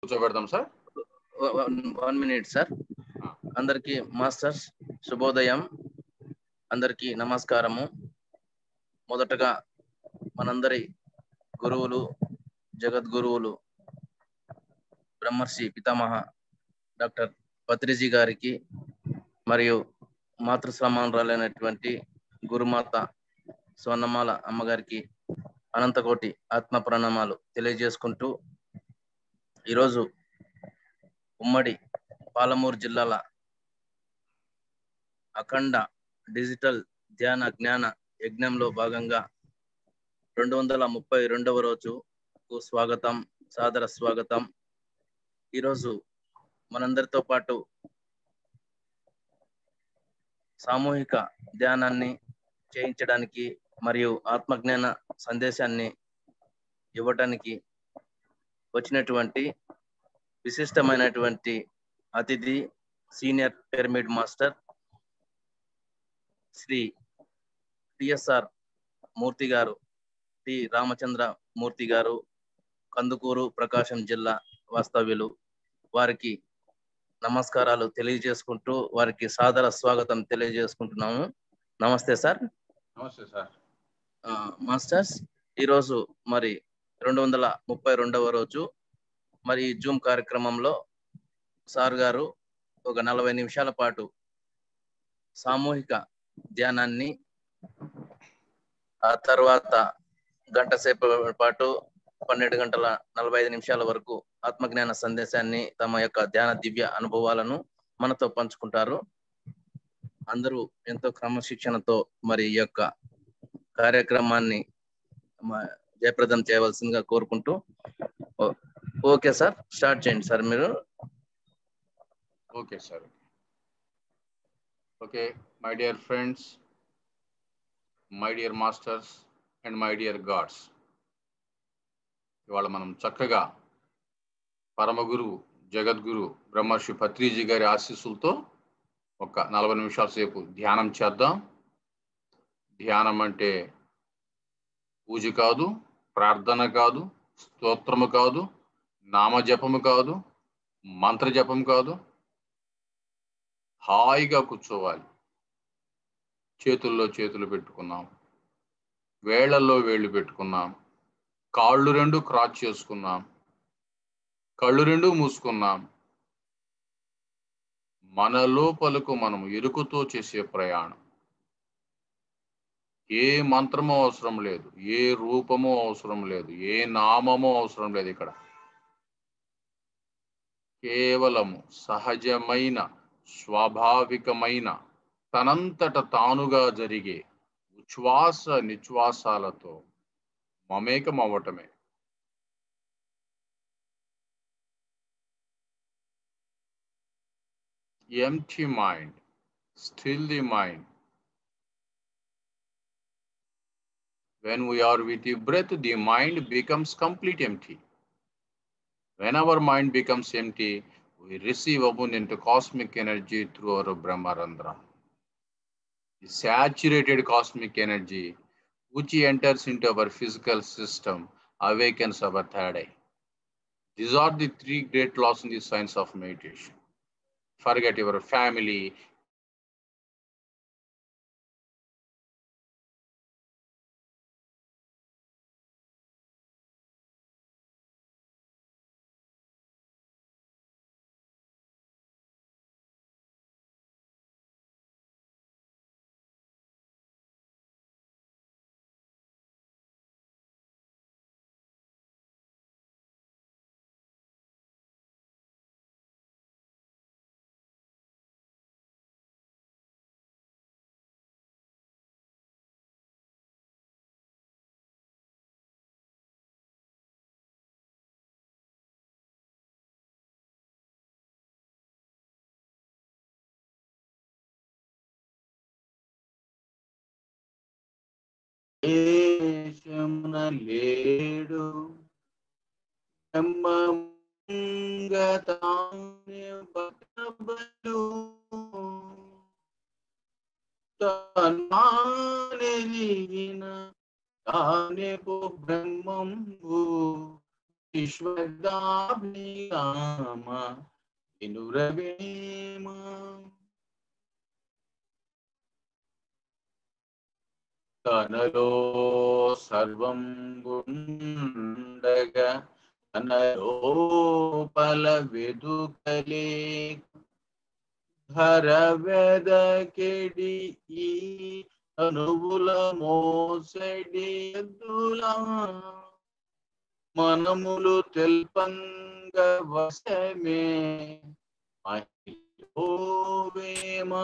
కూర్చోబెడదాం sir one minute sir అందరికి masters శుభోదయం అందరికీ నమస్కారము మొదటగా మనందరి గురువులు జగద్గురువులు బ్రహ్మర్షి పితామహ డాక్టర్ పత్రిజీ గారికి మరియు మాతృసమానురాలైనటువంటి గురుమాత స్వర్ణమాల అమ్మగారికి అనంతకోటి ఆత్మ ప్రణామాలు తెలియజేసుకుంటూ ఈరోజు ఉమ్మడి పాలమూరు జిల్లాల అఖండ డిజిటల్ ధ్యాన జ్ఞాన యజ్ఞంలో భాగంగా రెండు వందల ముప్పై రెండవ రోజుకు స్వాగతం సాదర స్వాగతం ఈరోజు మనందరితో పాటు సామూహిక ధ్యానాన్ని చేయించడానికి మరియు ఆత్మజ్ఞాన సందేశాన్ని ఇవ్వటానికి వచ్చినటువంటి విశిష్టమైనటువంటి అతిథి senior pyramid master Shri TSR Murthy గారు టి రామచంద్ర మూర్తి గారు కందుకూరు ప్రకాశం జిల్లా వాస్తవ్యులు వారికి నమస్కారాలు తెలియజేసుకుంటూ వారికి సాదర స్వాగతం తెలియజేసుకుంటున్నాము నమస్తే సార్ నమస్తే సార్ మాస్టర్స్ ఈరోజు మరి రెండు వందల ముప్పై రెండవ రోజు మరి ఈ జూమ్ కార్యక్రమంలో సార్ గారు ఒక నలభై నిమిషాల పాటు సామూహిక ధ్యానాన్ని ఆ తర్వాత గంట సేపు పాటు పన్నెండు గంటల నలభై ఐదు నిమిషాల వరకు ఆత్మజ్ఞాన సందేశాన్ని తమ యొక్క ధ్యాన దివ్య అనుభవాలను మనతో పంచుకుంటారు అందరూ ఎంతో క్రమశిక్షణతో మరి ఈ యొక్క కార్యక్రమాన్ని జయప్రదం చేయవలసిందిగా కోరుకుంటూ ఓకే సార్ స్టార్ట్ చేయండి సార్ మీరు okay sir okay my dear friends my dear masters and my dear gods ఇవాళ మనం చక్కగా పరమగురు జగద్గురు బ్రహ్మర్షి పత్రిజీ గారి ఆశీస్సులతో ఒక నలభై నిమిషాల సేపు ధ్యానం చేద్దాం ధ్యానం అంటే పూజ కాదు ప్రార్థన కాదు స్తోత్రము కాదు నామజపము కాదు మంత్రజపం కాదు హాయిగా కూర్చోవాలి చేతుల్లో చేతులు పెట్టుకున్నాం వేళ్లలో వేళ్ళు పెట్టుకున్నాం కాళ్ళు రెండు క్రాచ్ చేసుకున్నాం కళ్ళు రెండు మూసుకున్నాం మన లోపలకు మనం ఎరుకుతో చేసే ప్రయాణం ఏ మంత్రము అవసరం లేదు ఏ రూపము అవసరం లేదు ఏ నామము అవసరం లేదు ఇక్కడ కేవలము సహజమైన స్వాభావికమైన తనంతట తానుగా జరిగే ఉచ్ఛ్వాస నిశ్వాసాలతో మమేకం అవ్వటమే empty mind, still the mind. When we are with the breath, the mind becomes complete empty. When our mind becomes empty, we receive abundant cosmic energy through our Brahmarandra. The saturated cosmic energy, which enters into our physical system, awakens our third eye. These are the three great laws in the science of meditation forget your family. దేశమున లేడు బట్టబలు తానెలిగిన తానే బ్రహ్మంబు విశ్వదాభిరామ వినురవేమ తనలో సర్వం గుండగా తనలో పల వెదుకలే ధర వెదకెడి ఈ అనువుల మోసడి ఎద్దులా మనములు తెల్పంగ వశమే మహిళోవేమా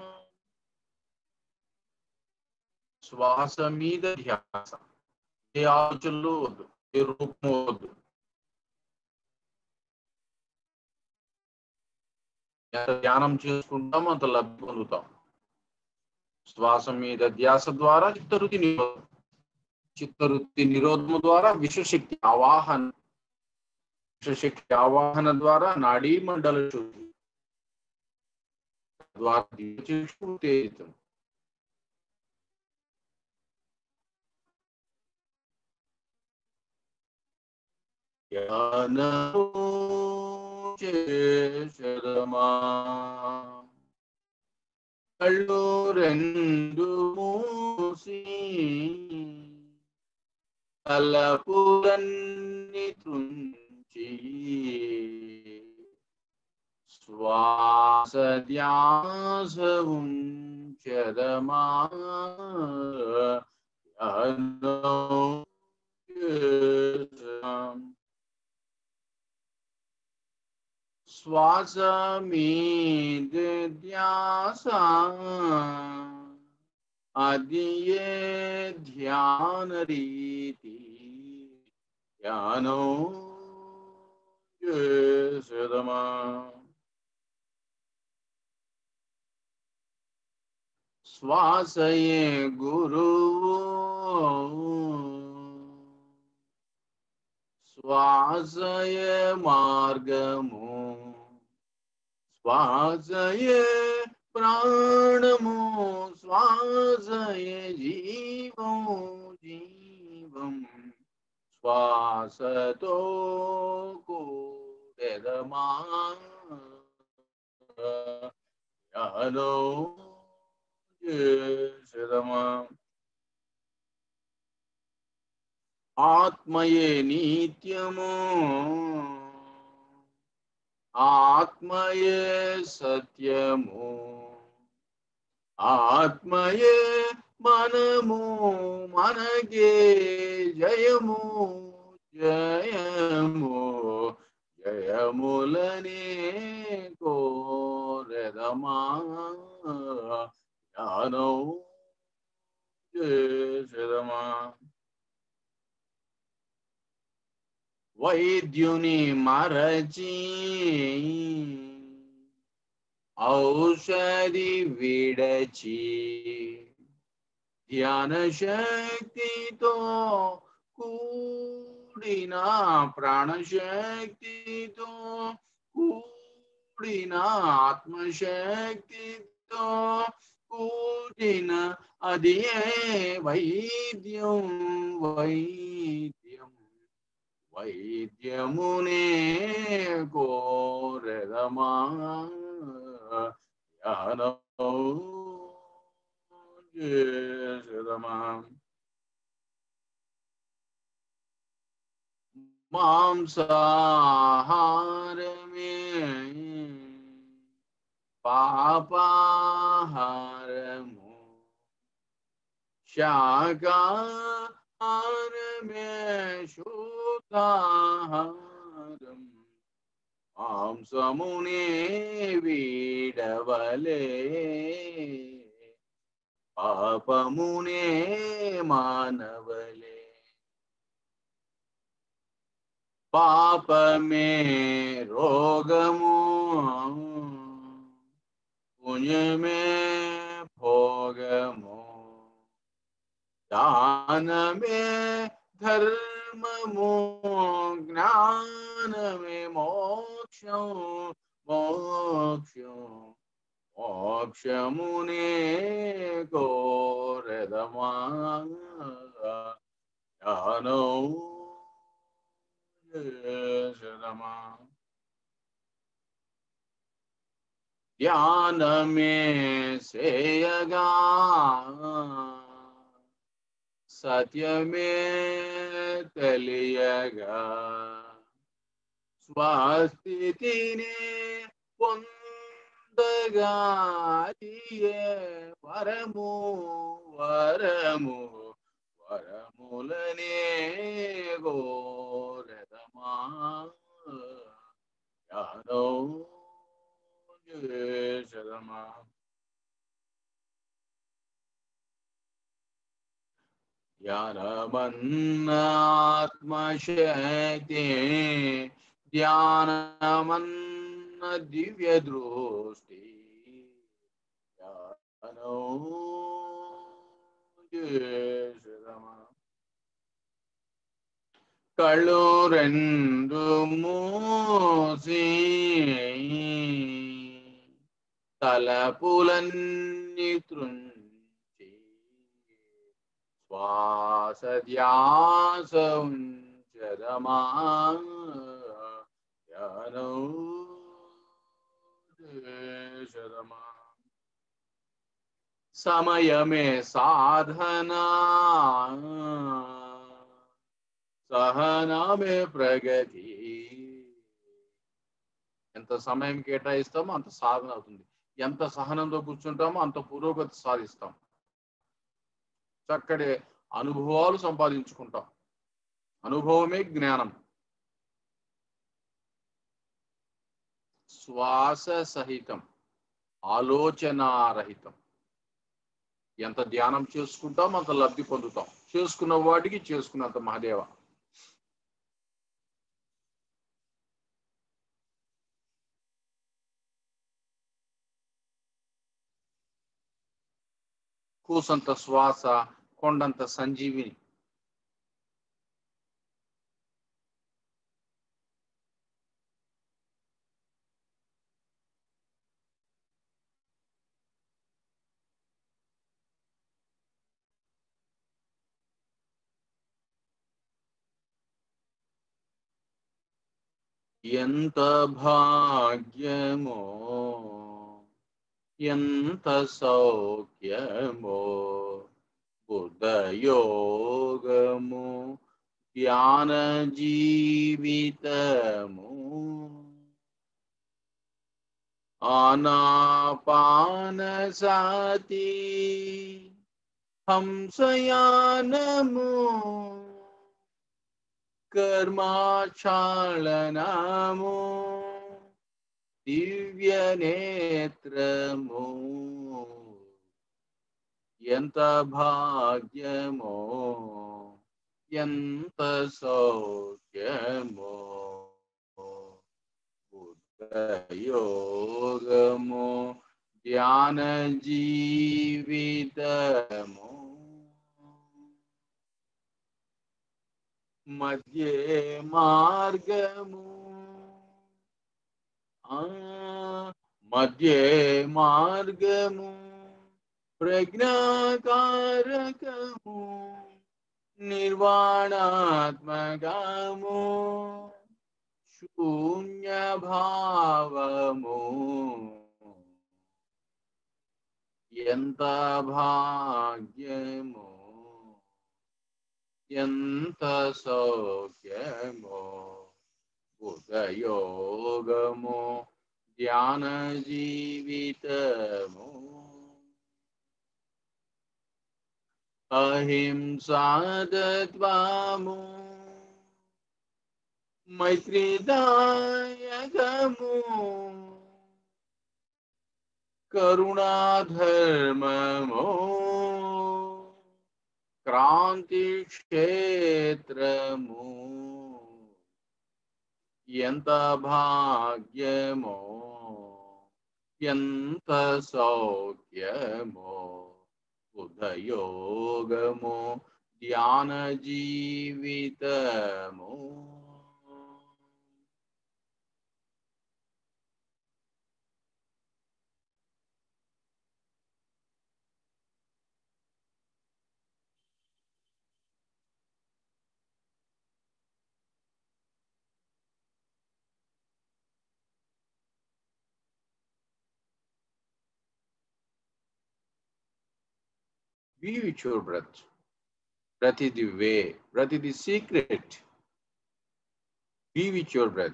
శ్వాస మీద ధ్యాస ఏ ఆలోచనలు వద్దు ఏ రూపం వద్దు ఎంత ధ్యానం చేసుకుంటాం అంత లబ్ధి పొందుతాం శ్వాస మీద ధ్యాస ద్వారా చిత్తరుతి నిరోధం చిత్తవృత్తి నిరోధము ద్వారా విశ్వశక్తి ఆవాహన విశ్వశక్తి ఆవాహన ద్వారా నాడీ మండల శుద్ధి ద్వారా దివ్యచక్షు ఉత్తేజితం శరమా కళ్ళు రెండు మూసి తలపులన్ని తుంచి శ్వాస ధ్యాసവും చరమా శ్వాస మీద ధ్యాస అదియే ధ్యాన రీతి ధ్యానం చేసదమా శ్వాసయే గురువు శ్వాసయే మార్గము శ్వాసయే ప్రాణము శ్వాసయ జీవం జీవం శ్వాసతో కూడెదమా యాలో చేసెదమా ఆత్మయే నిత్యము ఆత్మయే సత్యము ఆత్మయే మనము మనకే జయము జయము జయములనే కోరెదమా జ్ఞానం చేసెదమా వైద్యుని మరచి ఔషధి విడచి ధ్యాన శక్తితో కూడిన ప్రాణశక్తితో కూడిన ఆత్మశక్తితో కూడిన అది వైద్యం వైద్యం వైద్యమునే కోరెదమా చేసదమా మాంసాహారమే పాపాహారము శాకాహారమే శుద్ధాహారం మాంసమునే వీడవలే పాపమునే మానవలే పాపమే రోగము పుణ్యమే భోగము దానమే ధర్మము జ్ఞానమే మోక్షం మోక్షం మోక్షమునే కోరదమా జ్ఞానం శరమా ధ్యానమే సేయగా సత్యమే తెలియగా స్వస్థితిని పొందగా ఇయే వరము వరము వరములనే గోరదమా యానో శరమా ధ్యానమన్నాత్మశక్తి ధ్యానమన్న దివ్య దృష్టి ధ్యానో శరమా కళ్ళు రెండు మూసి తలపులన్నీ త్రుంచి శ్వాస ధ్యాస ఉంచదమా ధ్యానో శరమా సమయమే సాధనా సహనమే ప్రగతి ఎంత సమయం కేటాయిస్తామో అంత సాధన అవుతుంది ఎంత సహనంతో కూర్చుంటామో అంత పురోగతి సాధిస్తాం చక్కటి అనుభవాలు సంపాదించుకుంటాం అనుభవమే జ్ఞానం శ్వాస సహితం ఆలోచనారహితం ఎంత ధ్యానం చేసుకుంటాం అంత లబ్ధి పొందుతాం చేసుకున్న వాటికి చేసుకున్నంత మహాదేవ కూసంత శ్వాస కొండంత సంజీవిని ఎంత భాగ్యమో ఎంత సౌఖ్యమో బుద్ధయోగము ధ్యాన జీవితము ఆనాపాన సాతి హంసయానము కర్మాచాళనము దివ్య నేత్రము ఎంత భాగ్యమో ఎంత సౌఖ్యమో యోగము ధ్యాన జీవితము మధ్యే మార్గము ఆ మధ్యే మార్గము ప్రజ్ఞాకారకము నిర్వాణాత్మకము శూన్య భావము ఎంత భాగ్యము ఎంత సౌఖ్యమో బుధయోగము ధ్యాన జీవితము అహింసాదత్వము మైత్రిదాయకము కరుణాధర్మము క్రాంతి క్షేత్రము ఎంత భాగ్యమో ఎంత సౌఖ్యమో ఉదయోగము ధ్యాన జీవితము Be with your breath. Breath is the way, breath is the secret. Be with your breath.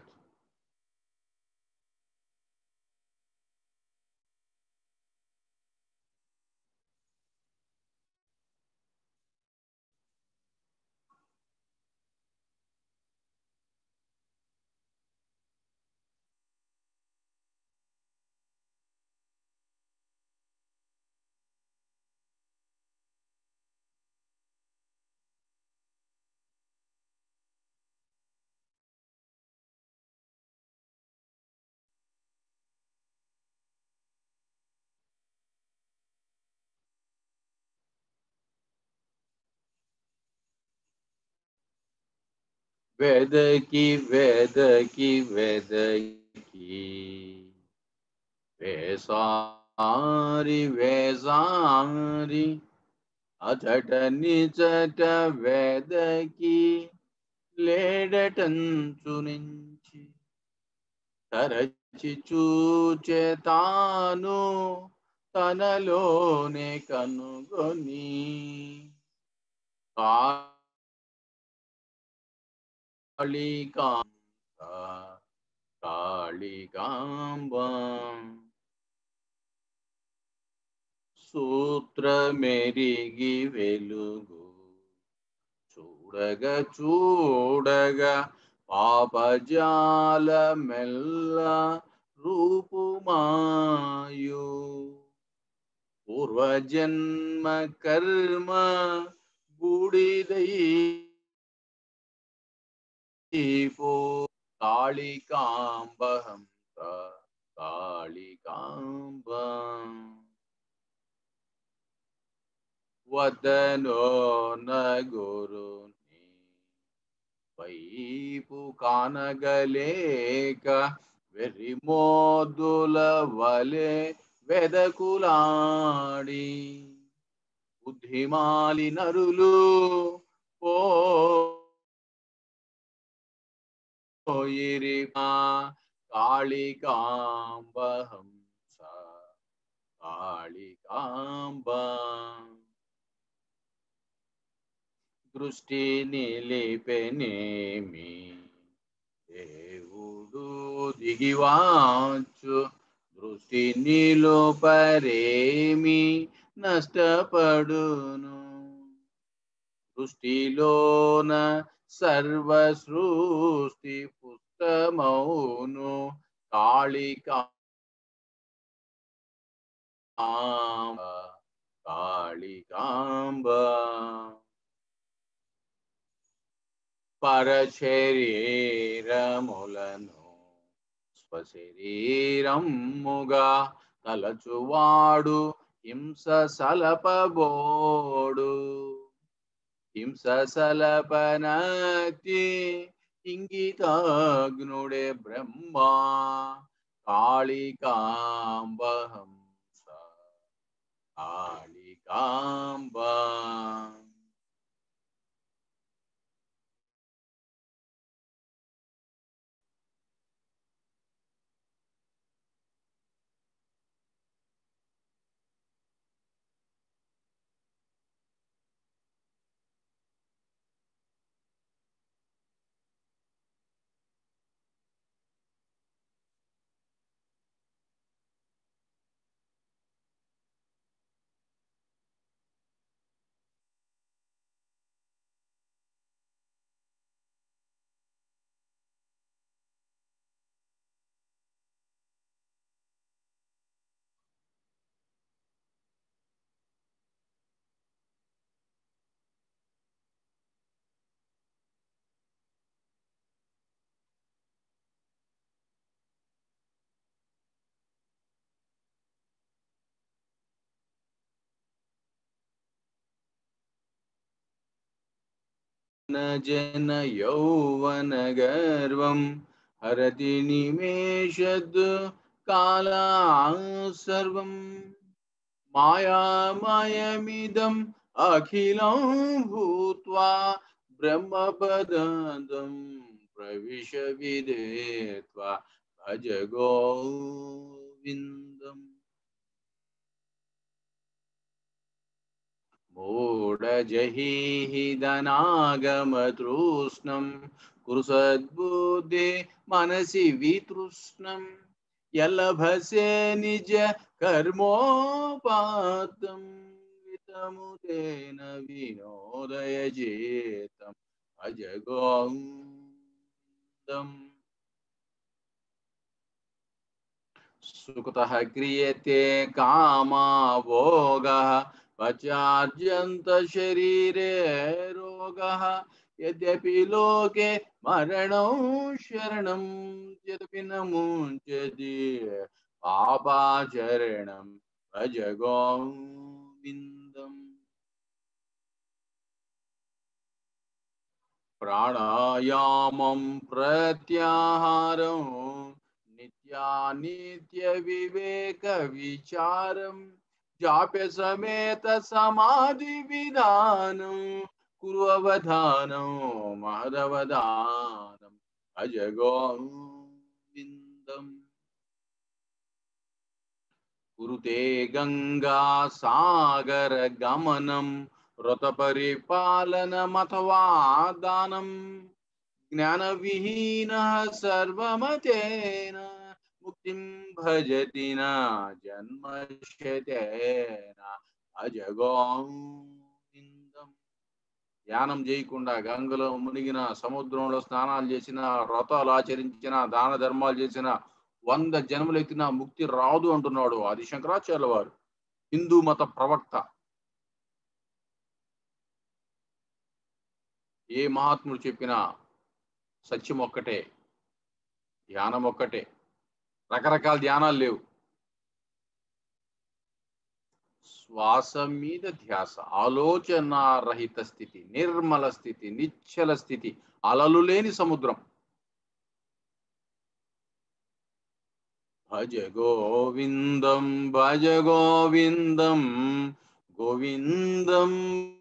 वेदकी वेदकी वेदकी వేసారి వేసారి అచట నిచట వేదకి లేడటంచు నుంచి తరచి చూచే తాను తనలోనే కనుగొని కాళికాంత కాళికాంబ సూత్రమెరిగి వెలుగు చూడగ చూడగ పాపజాల మెల్ల రూపుమాయు పూర్వజన్మ కర్మ బూడిదై పో కాళికాంబహంస కాళికాంబ వదనో నగురుని వైపు కానగలేక వెర్రిమోదుల వలె వెదకులాడి బుద్ధిమాలి నరులు పో పోయిరిమా కాళికాంబహంస కాళికాంబ దృష్టి నిలిపెనేమి దేవుడు దిగివాచు దృష్టి నిలుపరేమి నష్టపడును దృష్టిలోన సర్వ సృష్టి పుస్తమౌను కాళికా కాళికాంబ పరశరీరములను స్వశరీరముగా తలచువాడు హింస సలపబోడు హింస సలపనతి ఇంగితాగ్నుడే బ్రహ్మ కాళికాంబహంస కాళికాంబ జన యౌవన గర్వం హరతి నిమేషద్ కాలా సర్వం మాయామయమిదం అఖిలం భూత్వా బ్రహ్మపదం ప్రవిశ విదేత్వా భజ గోవిందం మూఢజహీహి ధనాగమతృష్ణం కురు సద్బుద్ధి మనసి వితృష్ణం యలభసే నిజ కర్మోపాతం వితముతేన వినోదయ చేతం అజగోందం సుఖత క్రియతే కామా భోగ పచార్యంత శరీరే రోగ యద్యపి లోకే మరణం శరణం యదపి న ముంచతి పాపాచరణం భజ గోవిందం ప్రాణాయామం ప్రత్యాహారం నిత్యానిత్య వివేక విచారం జాప్య సమేత సమాధి విధానం కురు అవధానం మహదవధానం అజ గోవిందం కురుతే గంగా సాగర గమనం వ్రత పరిపాలనమథవా దానం జ్ఞాన విహీన సర్వమతేన ముక్తిం భజతి నా జన్మశతేన అజగోవిందం ధ్యానం చేయకుండా గంగలో మునిగిన సముద్రంలో స్నానాలు చేసిన వ్రతాలు ఆచరించిన దాన ధర్మాలు చేసిన వంద జన్మలు ఎత్తిన ముక్తి రాదు అంటున్నాడు ఆది శంకరాచార్యుల వారు హిందూ మత ప్రవక్త ఏ మహాత్ముడు చెప్పినా సత్యం ఒక్కటే ధ్యానం ఒక్కటే రకరకాల ధ్యానాలు లేవు శ్వాస మీద ధ్యాస ఆలోచన రహిత స్థితి నిర్మల స్థితి నిశ్చల స్థితి అలలు లేని సముద్రం భజ గోవిందం భజ గోవిందం గోవిందం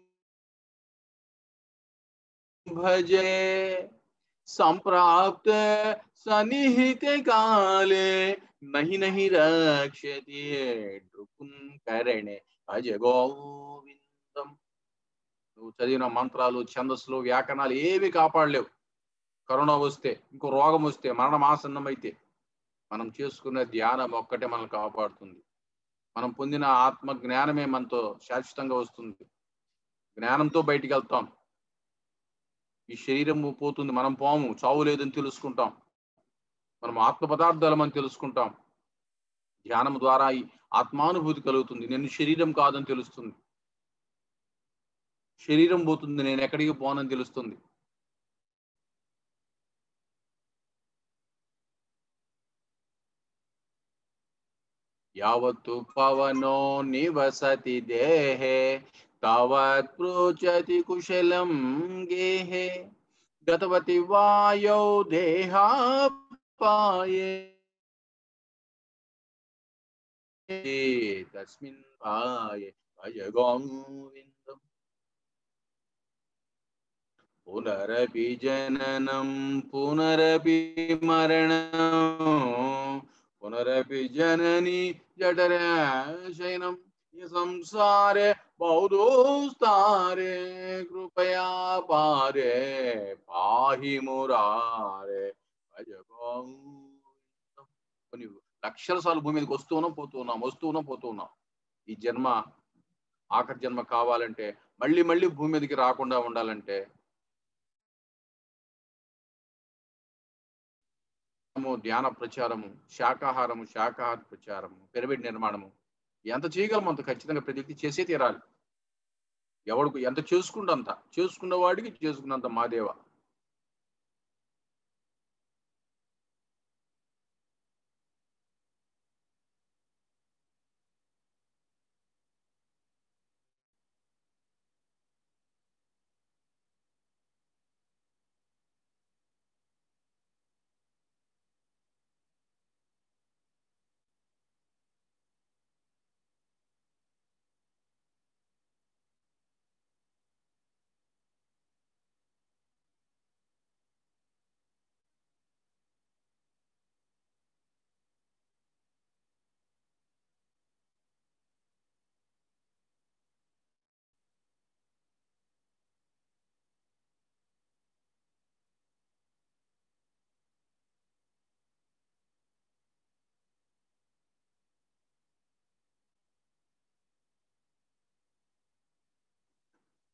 భజే సంప్రాప్త సన్నిహితే కాలే నహి నహి రక్షతి నృకున్ కరణే భజ గోవిందం నువ్వు చదివిన మంత్రాలు ఛందస్సులు వ్యాకరణాలు ఏవి కాపాడలేవు కరోనా వస్తే ఇంకో రోగం వస్తే మరణం ఆసన్నమైతే మనం చేసుకున్న ధ్యానం ఒక్కటే మనల్ని కాపాడుతుంది మనం పొందిన ఆత్మ జ్ఞానమే మనతో శాశ్వతంగా వస్తుంది జ్ఞానంతో బయటికి వెళ్తాం ఈ శరీరం పోతుంది మనం పోము చావు లేదని తెలుసుకుంటాం మనం ఆత్మ పదార్థాలు మనం తెలుసుకుంటాం ధ్యానం ద్వారా ఈ ఆత్మానుభూతి కలుగుతుంది నేను శరీరం కాదని తెలుస్తుంది శరీరం పోతుంది నేను ఎక్కడికి పోనని తెలుస్తుంది యావత్తు పవనో నివసతి దేహే తావత్ పృచ్చతి కుశలం గేహే గతవతి వాయౌ దేహాపాయే తస్మిన్ పాయే భజ గోవిందం పునరపి జననం పునరపి మరణం పునరపి జనని జఠరశయనం సంసారే బౌదోస్తారే కృపయా పారే పాహి మురారే భజ గోవిందం. కొన్ని లక్షల సార్లు భూమి మీదకి వస్తూ ఉన్నాం పోతూ ఉన్నాం వస్తూ ఉన్నాం పోతూ ఉన్నాం ఈ జన్మ ఆఖరి జన్మ కావాలంటే మళ్ళీ మళ్ళీ భూమి మీదకి రాకుండా ఉండాలంటే మనము ధ్యాన ప్రచారము శాకాహారము శాకాహార ప్రచారము పిరమిడ్ నిర్మాణము ఎంత చేయగలం అంత ఖచ్చితంగా ప్రతి వ్యక్తి చేసే తీరాలి ఎవడికి ఎంత చేసుకుంటే అంత చేసుకున్న వాడికి చేసుకున్నంత మాదేవ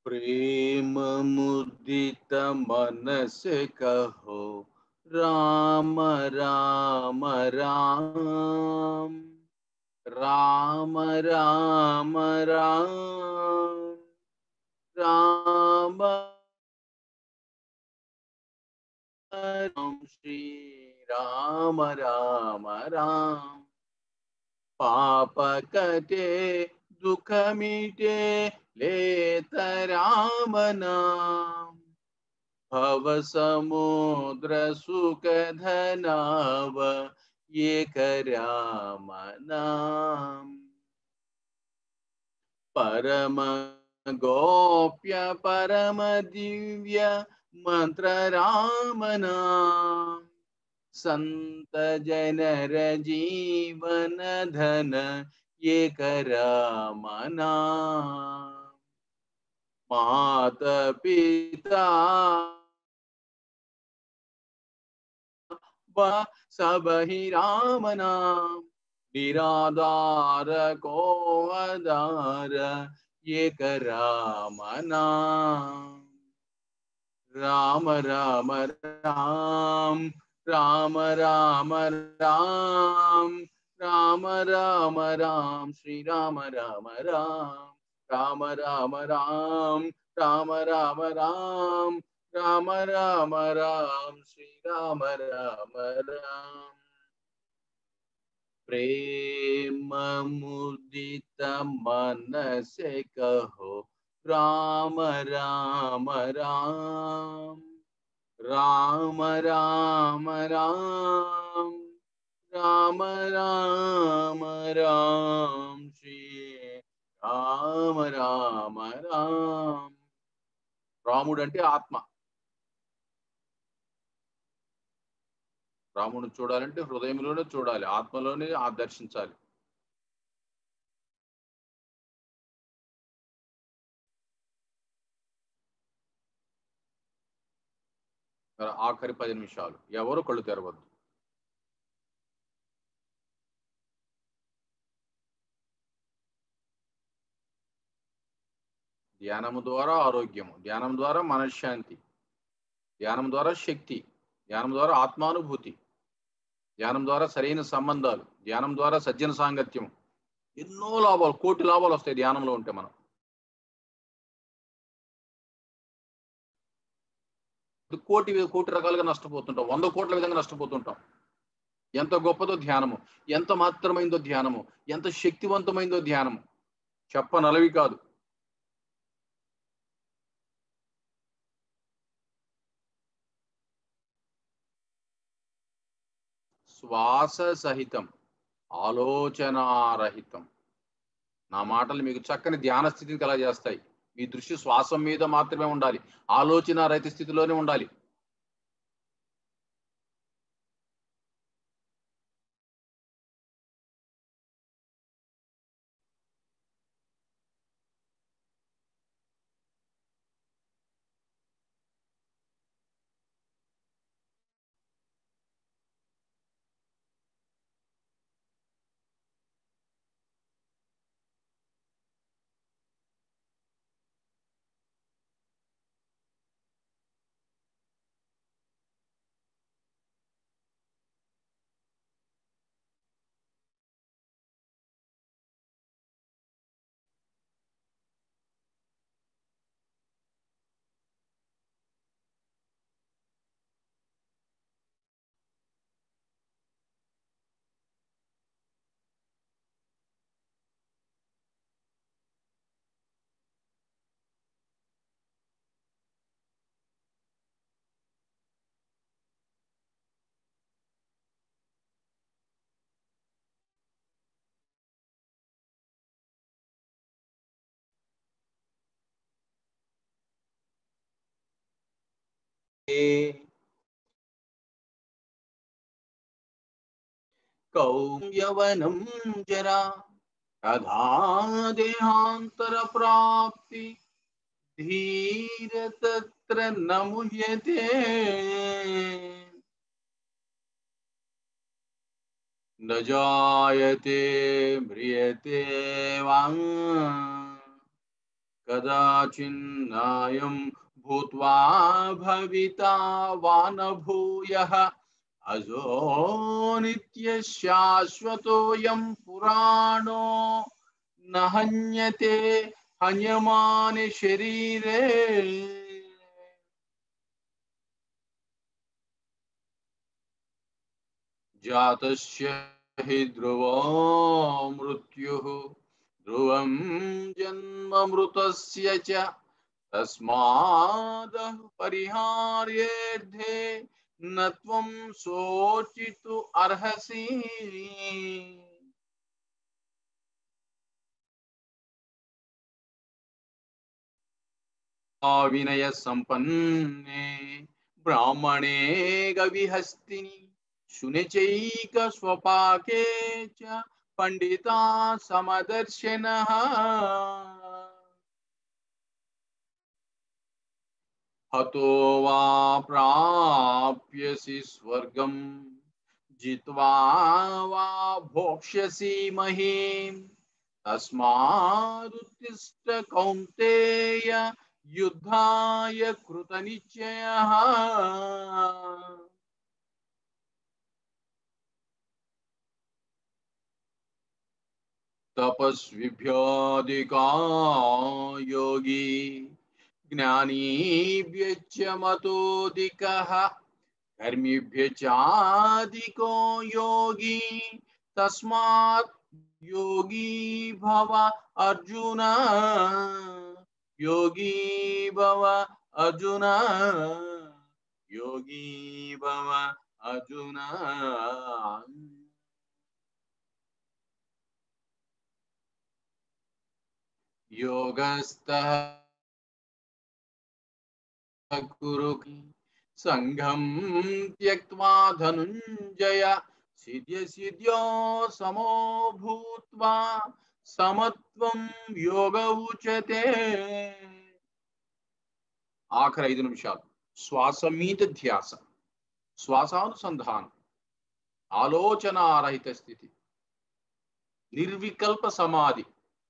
प्रेम मुदित मन से कहो राम राम राम राम राम राम राम राम श्री राम राम राम पाप कटे दुख मिटे लेत राम नाम भव समुद्र सुख धनाव एक राम नाम परम गोप्य परम दिव्य मंत्र राम नाम संत जनर जीवन धन एक राम नाम मात पिता व सब ही राम नाम निराधार को आधार एक राम नाम राम राम राम राम राम राम राम राम राम श्री राम राम राम राम राम राम राम राम राम राम राम राम श्री राम राम राम प्रेम मुदित मन से कहो राम राम राम राम राम राम राम राम राम श्री రామ రామ రామ్ రాముడు అంటే ఆత్మ రాముడు చూడాలంటే హృదయంలోనే చూడాలి ఆత్మలోనే ఆ దర్శించాలి ఆఖరి పది నిమిషాలు ఎవరు కళ్ళు తెరవద్దు ధ్యానము ద్వారా ఆరోగ్యము ధ్యానం ద్వారా మనశ్శాంతి ధ్యానం ద్వారా శక్తి ధ్యానం ద్వారా ఆత్మానుభూతి ధ్యానం ద్వారా సరైన సంబంధాలు ధ్యానం ద్వారా సజ్జన సాంగత్యం ఎన్నో లాభాలు కోటి లాభాలు వస్తాయి ధ్యానంలో ఉంటే మనం కోటి కోటి రకాలుగా నష్టపోతుంటాం వంద కోట్ల విధంగా నష్టపోతుంటాం ఎంత గొప్పదో ధ్యానము ఎంత మాత్రమైందో ధ్యానము ఎంత శక్తివంతమైందో ధ్యానము చెప్పనలవి కాదు శ్వాస సహితం ఆలోచనారహితం నా మాటలు మీకు చక్కని ధ్యాన స్థితిని కలగజేస్తాయి మీ దృష్టి శ్వాసం మీద మాత్రమే ఉండాలి ఆలోచన రహిత స్థితిలోనే ఉండాలి కౌయవనం జరా తథా దేహాంతర ప్రాప్తి ధీర తత్ర నముహ్యతే न जायते म्रियते वा कदाचिन्नायं भूत्वा भविता वा न भूयः अजो नित्यशाश्वतोऽयं पुराणो न हन्यते हन्यमाने शरीरे जातस्य हि ध्रुवो मृत्युः ध्रुवं जन्ममृतस्य च तस्मादः परिहार्येद्धे न त्वं शोचितु अर्हसि विनय संपन्ने ब्राह्मणे गविहस्तिनि शुनिचैक स्वपाके च पंडिता समदर्शिनः हतो वा प्राप्यसि स्वर्गं जित्वा वा भोक्ष्यसि महीम् तस्मादुत्तिष्ठ कौन्तेय युद्धाय कृतनिश्चयः तपस्विभ्योऽधिका योगी ज्ञानीभ्यश्च मतोऽधिकः कर्मिभ्य चाधिको योगी तस्मात् योगी भव अर्जुन योगी भव अर्जुन योगी भव अर्जुन योगस्थः कुरु सङ्घं त्यक्त्वा धनुञ्जय सिद्ध्य सिद्ध्यो समो भूत्वा సమత్వం యోగ ఉచతే ఆఖరి ఐదు నిమిషాలు శ్వాస మీద ధ్యాస శ్వాసానుసంధానం ఆలోచనారహిత స్థితి నిర్వికల్ప సమాధి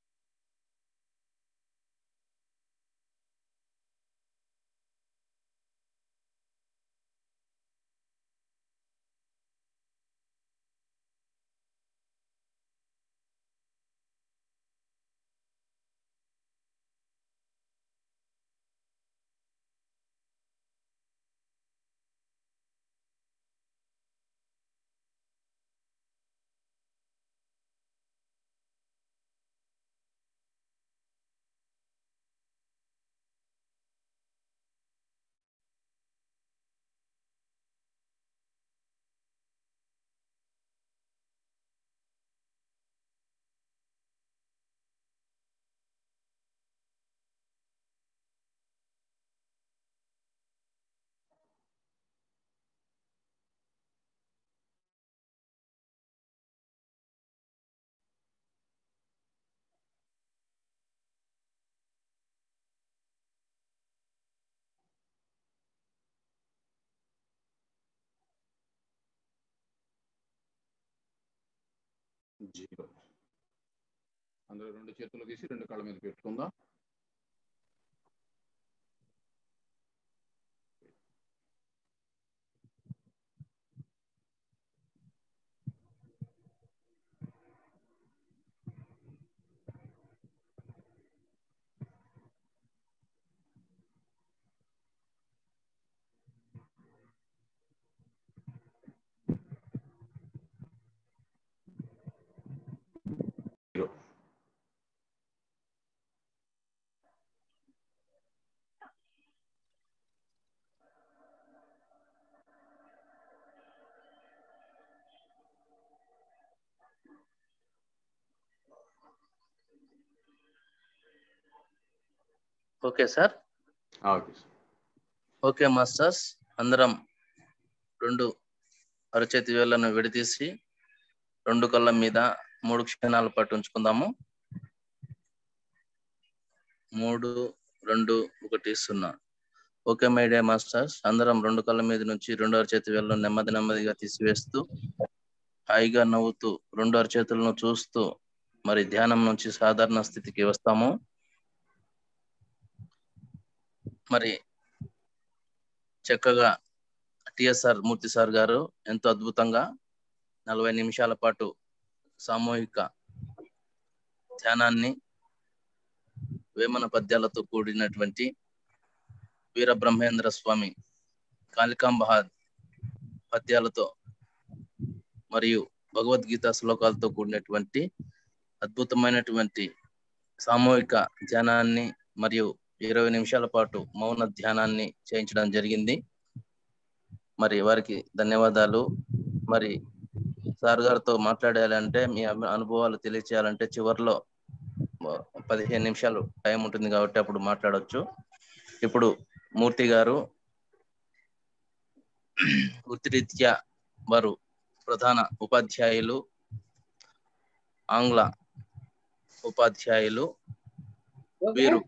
జీరో అందులో రెండు చేతులు తీసి రెండు కాళ్ళ మీద పెట్టుకుందాం zero okay sir okay sir okay masters అందరం రెండు అరచేతి వేళ్లను విడదీసి రెండు కళ్ళ మీద మూడు క్షణాల పాటు ఉంచుకుందాము మూడు రెండు ఒకటి సున్నా ఓకే మై డే మాస్టర్స్ అందరం రెండు కళ్ళ మీద నుంచి రెండు అరచేతి వేళ్ళను నెమ్మది నెమ్మదిగా తీసివేస్తూ హాయిగా నవ్వుతూ రెండు అరచేతులను చూస్తూ మరి ధ్యానం నుంచి సాధారణ స్థితికి వస్తాము మరి చక్కగా టిఎస్ఆర్ మూర్తి సార్ గారు ఎంతో అద్భుతంగా నలభై నిమిషాల పాటు సామూహిక ధ్యానాన్ని వేమన పద్యాలతో కూడినటువంటి వీర బ్రహ్మేంద్ర స్వామి కాళికాంబ పద్యాలతో మరియు భగవద్గీత శ్లోకాలతో కూడినటువంటి అద్భుతమైనటువంటి సామూహిక ధ్యానాన్ని మరియు ఇరవై నిమిషాల పాటు మౌన ధ్యానాన్ని చేయించడం జరిగింది మరి వారికి ధన్యవాదాలు మరి సార్ గారితో మాట్లాడాలంటే మీ అను- అనుభవాలు తెలియచేయాలంటే చివరిలో పదిహేను నిమిషాలు టైం ఉంటుంది కాబట్టి అప్పుడు మాట్లాడవచ్చు ఇప్పుడు మూర్తి గారు వృత్తిరీత్యా వారు ప్రధాన ఉపాధ్యాయులు ఆంగ్ల ఉపాధ్యాయులు వీరు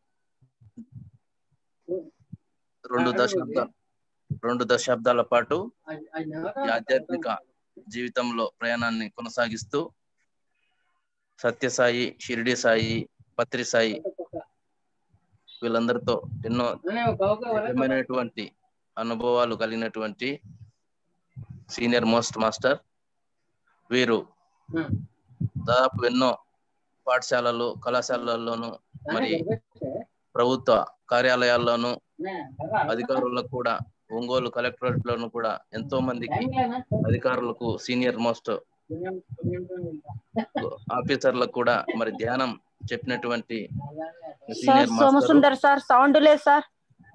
రెండు దశాబ్దాల రెండు దశాబ్దాల పాటు ఈ ఆధ్యాత్మిక జీవితంలో ప్రయాణాన్ని కొనసాగిస్తూ సత్యసాయి షిరిడి సాయి పత్రి సాయి వీళ్ళందరితో ఎన్నో దివ్యమైనటువంటి అనుభవాలు కలిగినటువంటి సీనియర్ మోస్ట్ మాస్టర్ వీరు దాదాపు ఎన్నో పాఠశాలలు కళాశాలల్లోనూ మరి ప్రభుత్వ కార్యాలయాల్లోనూ అధికారులకు కూడా ఒంగోలు కలెక్టరేట్ లోను కూడా ఎంతో మందికి అధికారులకు సీనియర్ మోస్ట్ ఆఫీసర్లకు కూడా మరి ధ్యానం చెప్పినటువంటి sir senior master Somasundar sir sound లేదు సార్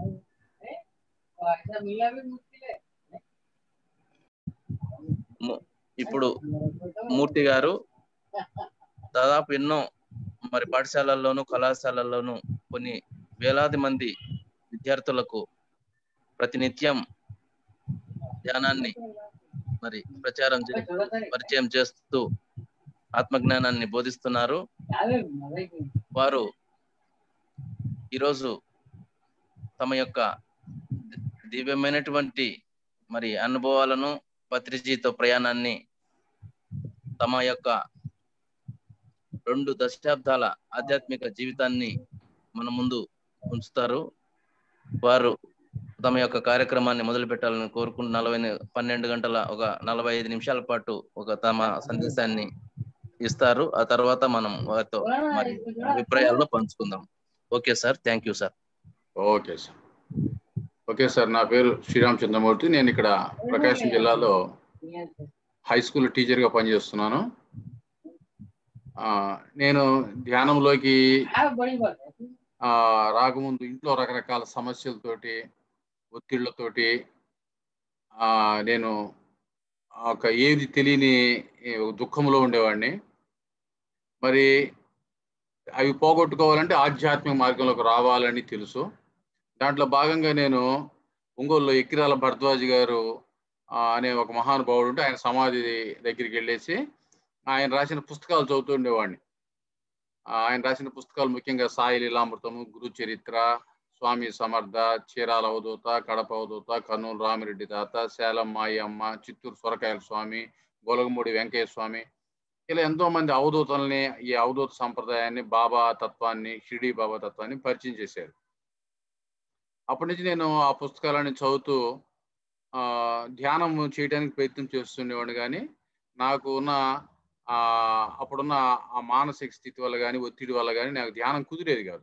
ము- ఇప్పుడు మూర్తి గారు దాదాపు ఎన్నో మరి పాఠశాలల్లోనూ కళాశాలల్లోనూ కొన్ని వేలాది మంది విద్యార్థులకు ప్రతినిత్యం ధ్యానాన్ని మరి ప్రచారం చే- పరిచయం చేస్తూ ఆత్మజ్ఞానాన్ని బోధిస్తున్నారు వారు ఈరోజు తమ యొక్క ది- దివ్యమైనటువంటి మరి అనుభవాలను పత్రిజీతో ప్రయాణాన్ని తమ యొక్క రెండు దశాబ్దాల ఆధ్యాత్మిక జీవితాన్ని మన ముందు ఉంచుతారు వారు తమ యొక్క కార్యక్రమాన్ని మొదలు పెట్టాలని కోరుకుంటూ నలభై ని- పన్నెండు గంటల ఒక నలభై ఐదు నిమిషాల పాటు ఒక తమ సందేశాన్ని ఇస్తారు ఆ తర్వాత మనం వారితో మరి అభిప్రాయాల్లో పంచుకుందాం okay sir thank you sir okay sir okay sir నా పేరు శ్రీరామ్ చంద్రమూర్తి నేను ఇక్కడ ప్రకాశం జిల్లాలో హై స్కూల్ టీచర్గా పనిచేస్తున్నాను ఆ, నేను ధ్యానంలోకి ఆ, రాకముందు ఇంట్లో రకరకాల సమస్యలతోటి ఒత్తిళ్లతోటి ఆ, నేను ఒక ఏది తెలియని ఏ, దుఃఖంలో ఉండేవాడిని మరి అవి పోగొట్టుకోవాలంటే ఆధ్యాత్మిక మార్గంలోకి రావాలని తెలుసు దాంట్లో భాగంగా నేను ఒంగోలులో ఎక్కిరాల భరద్వాజ్ గారు ఆ, అనే ఒక మహానుభావుడు ఉంటే ఆయన సమాధి దగ్గరికి వెళ్ళేసి ఆయన రాసిన పుస్తకాలు చదువుతూ ఉండేవాడిని ఆ, ఆయన రాసిన పుస్తకాలు ముఖ్యంగా సాయి లీలామృతము గురు చరిత్ర స్వామి సమర్థ చీరాల అవధూత కడప అవధూత కర్నూలు రామిరెడ్డి తాత శాలం మాయమ్మ చిత్తూరు సొరకాయల స్వామి గొలగమూడి వెంకయ్య స్వామి ఇలా ఎంతో మంది అవధూతల్ని ఈ అవధూత సంప్రదాయాన్ని బాబా తత్వాన్ని షిరిడి బాబా తత్వాన్ని పరిచయం చేశారు అప్పటి నుంచి నేను ఆ పుస్తకాలని చదువుతూ ఆ, ధ్యానం చేయడానికి ప్రయత్నం చేస్తుండేవాడిని కానీ నాకు ఉన్న ఆ, అప్పుడున్న ఆ మానసిక స్థితి వల్ల కానీ ఒత్తిడి వల్ల కానీ నాకు ధ్యానం కుదిరేది కాదు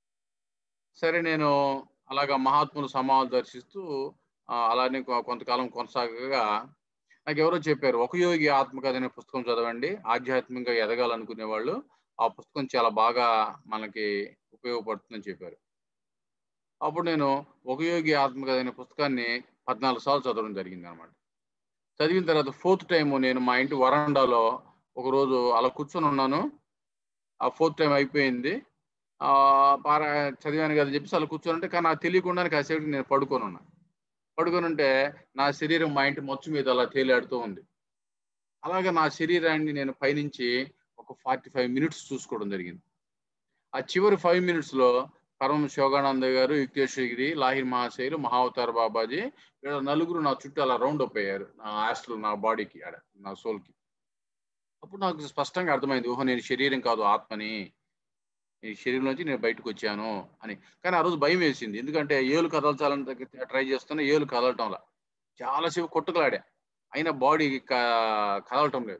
సరే నేను అలాగా మహాత్ముల సమాధులు దర్శిస్తూ ఆ, అలానే కొ- కొంతకాలం కొనసాగగా నాకు ఎవరో చెప్పారు ఒక యోగి ఆత్మకథ అనే పుస్తకం చదవండి ఆధ్యాత్మికంగా ఎదగాలనుకునే వాళ్ళు ఆ పుస్తకం చాలా బాగా మనకి ఉపయోగపడుతుందని చెప్పారు అప్పుడు నేను ఒక యోగి ఆత్మకథ అనే పుస్తకాన్ని పద్నాలుగు సార్లు చదవడం జరిగింది అనమాట చదివిన తర్వాత ఫోర్త్ టైం నేను మా ఇంటి వరండాలో ఒక రోజు అలా కూర్చొని ఉన్నాను ఆ ఫోర్త్ టైం అయిపోయింది ఆ పార చదివాను కదా చెప్పేసి అలా కూర్చొని ఉంటే కానీ నాకు తెలియకుండానే కాసేపు నేను పడుకొని ఉన్నాను పడుకొని ఉంటే నా శరీరం మా ఇంటి మొచ్చు మీద అలా తేలాడుతూ ఉంది అలాగే నా శరీరాన్ని నేను పైనుంచి ఒక ఫార్టీ ఫైవ్ మినిట్స్ చూసుకోవడం జరిగింది ఆ చివరి ఫైవ్ మినిట్స్లో పరమ శోగానంద గారు యుక్తేశ్వగిరి లాహిర్ మహాశైలు మహావతార్ బాబాజీ వీళ్ళ నలుగురు నా చుట్టూ అలా రౌండ్ అప్ అయ్యారు నా ఆస్ట్రల్ నా బాడీకి ఆడ నా సోల్కి అప్పుడు నాకు స్పష్టంగా అర్థమైంది ఓహో నేను శరీరం కాదు ఆత్మని ఈ శరీరంలోంచి నేను బయటకు వచ్చాను అని కానీ ఆ రోజు భయం వేసింది ఎందుకంటే ఏలు కదల్చాలని ట్రై చేస్తున్నా ఏలు కదలటంలా చాలాసేపు కొట్టుకులాడా అయినా బాడీ కదలటం లేదు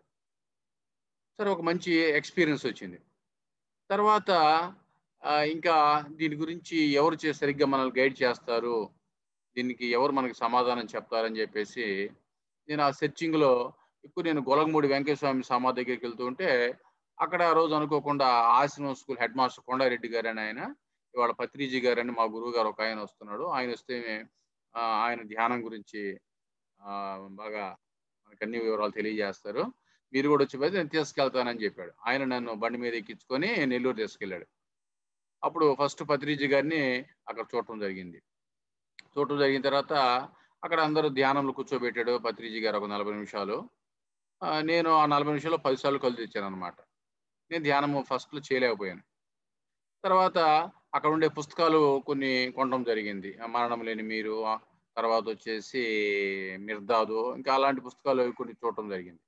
సరే ఒక మంచి ఎక్స్పీరియన్స్ వచ్చింది తర్వాత ఆ, ఇంకా దీని గురించి ఎవరు చే సరిగ్గా మనల్ని గైడ్ చేస్తారు దీనికి ఎవరు మనకి సమాధానం చెప్తారని చెప్పేసి నేను ఆ సెర్చింగ్లో ఎక్కువ నేను గొలగమూడి వెంకటస్వామి సమాధి దగ్గరికి వెళ్తూ ఉంటే అక్కడ ఆ రోజు అనుకోకుండా ఆశ్రమం స్కూల్ హెడ్ మాస్టర్ కొండారెడ్డి గారు అని ఆయన ఇవాళ పత్రిజీ గారు అని మా గురువు గారు ఒక ఆయన వస్తున్నాడు ఆయన వస్తే ఆ, ఆయన ధ్యానం గురించి ఆ, బాగా మనకు అన్ని వివరాలు తెలియజేస్తారు మీరు కూడా వచ్చి పోతే నేను తీసుకెళ్తానని చెప్పాడు ఆయన నన్ను బండి మీద ఎక్కించుకొని నెల్లూరు తీసుకెళ్ళాడు అప్పుడు ఫస్ట్ పత్రిజీ గారిని అక్కడ చూడటం జరిగింది చూడటం జరిగిన తర్వాత అక్కడ అందరూ ధ్యానంలో కూర్చోబెట్టాడు పత్రిజీ గారు ఒక నలభై నిమిషాలు ఆ, నేను ఆ నలభై నిమిషాల్లో పదిసార్లు కళ్ళు తెచ్చాను అనమాట నేను ధ్యానము ఫస్ట్లో చేయలేకపోయాను తర్వాత అక్కడ ఉండే పుస్తకాలు కొన్ని కొనడం జరిగింది ఆ మరణం లేని మీరు ఆ తర్వాత వచ్చేసి మిర్దాదు ఇంకా అలాంటి పుస్తకాలు కొన్ని చూడటం జరిగింది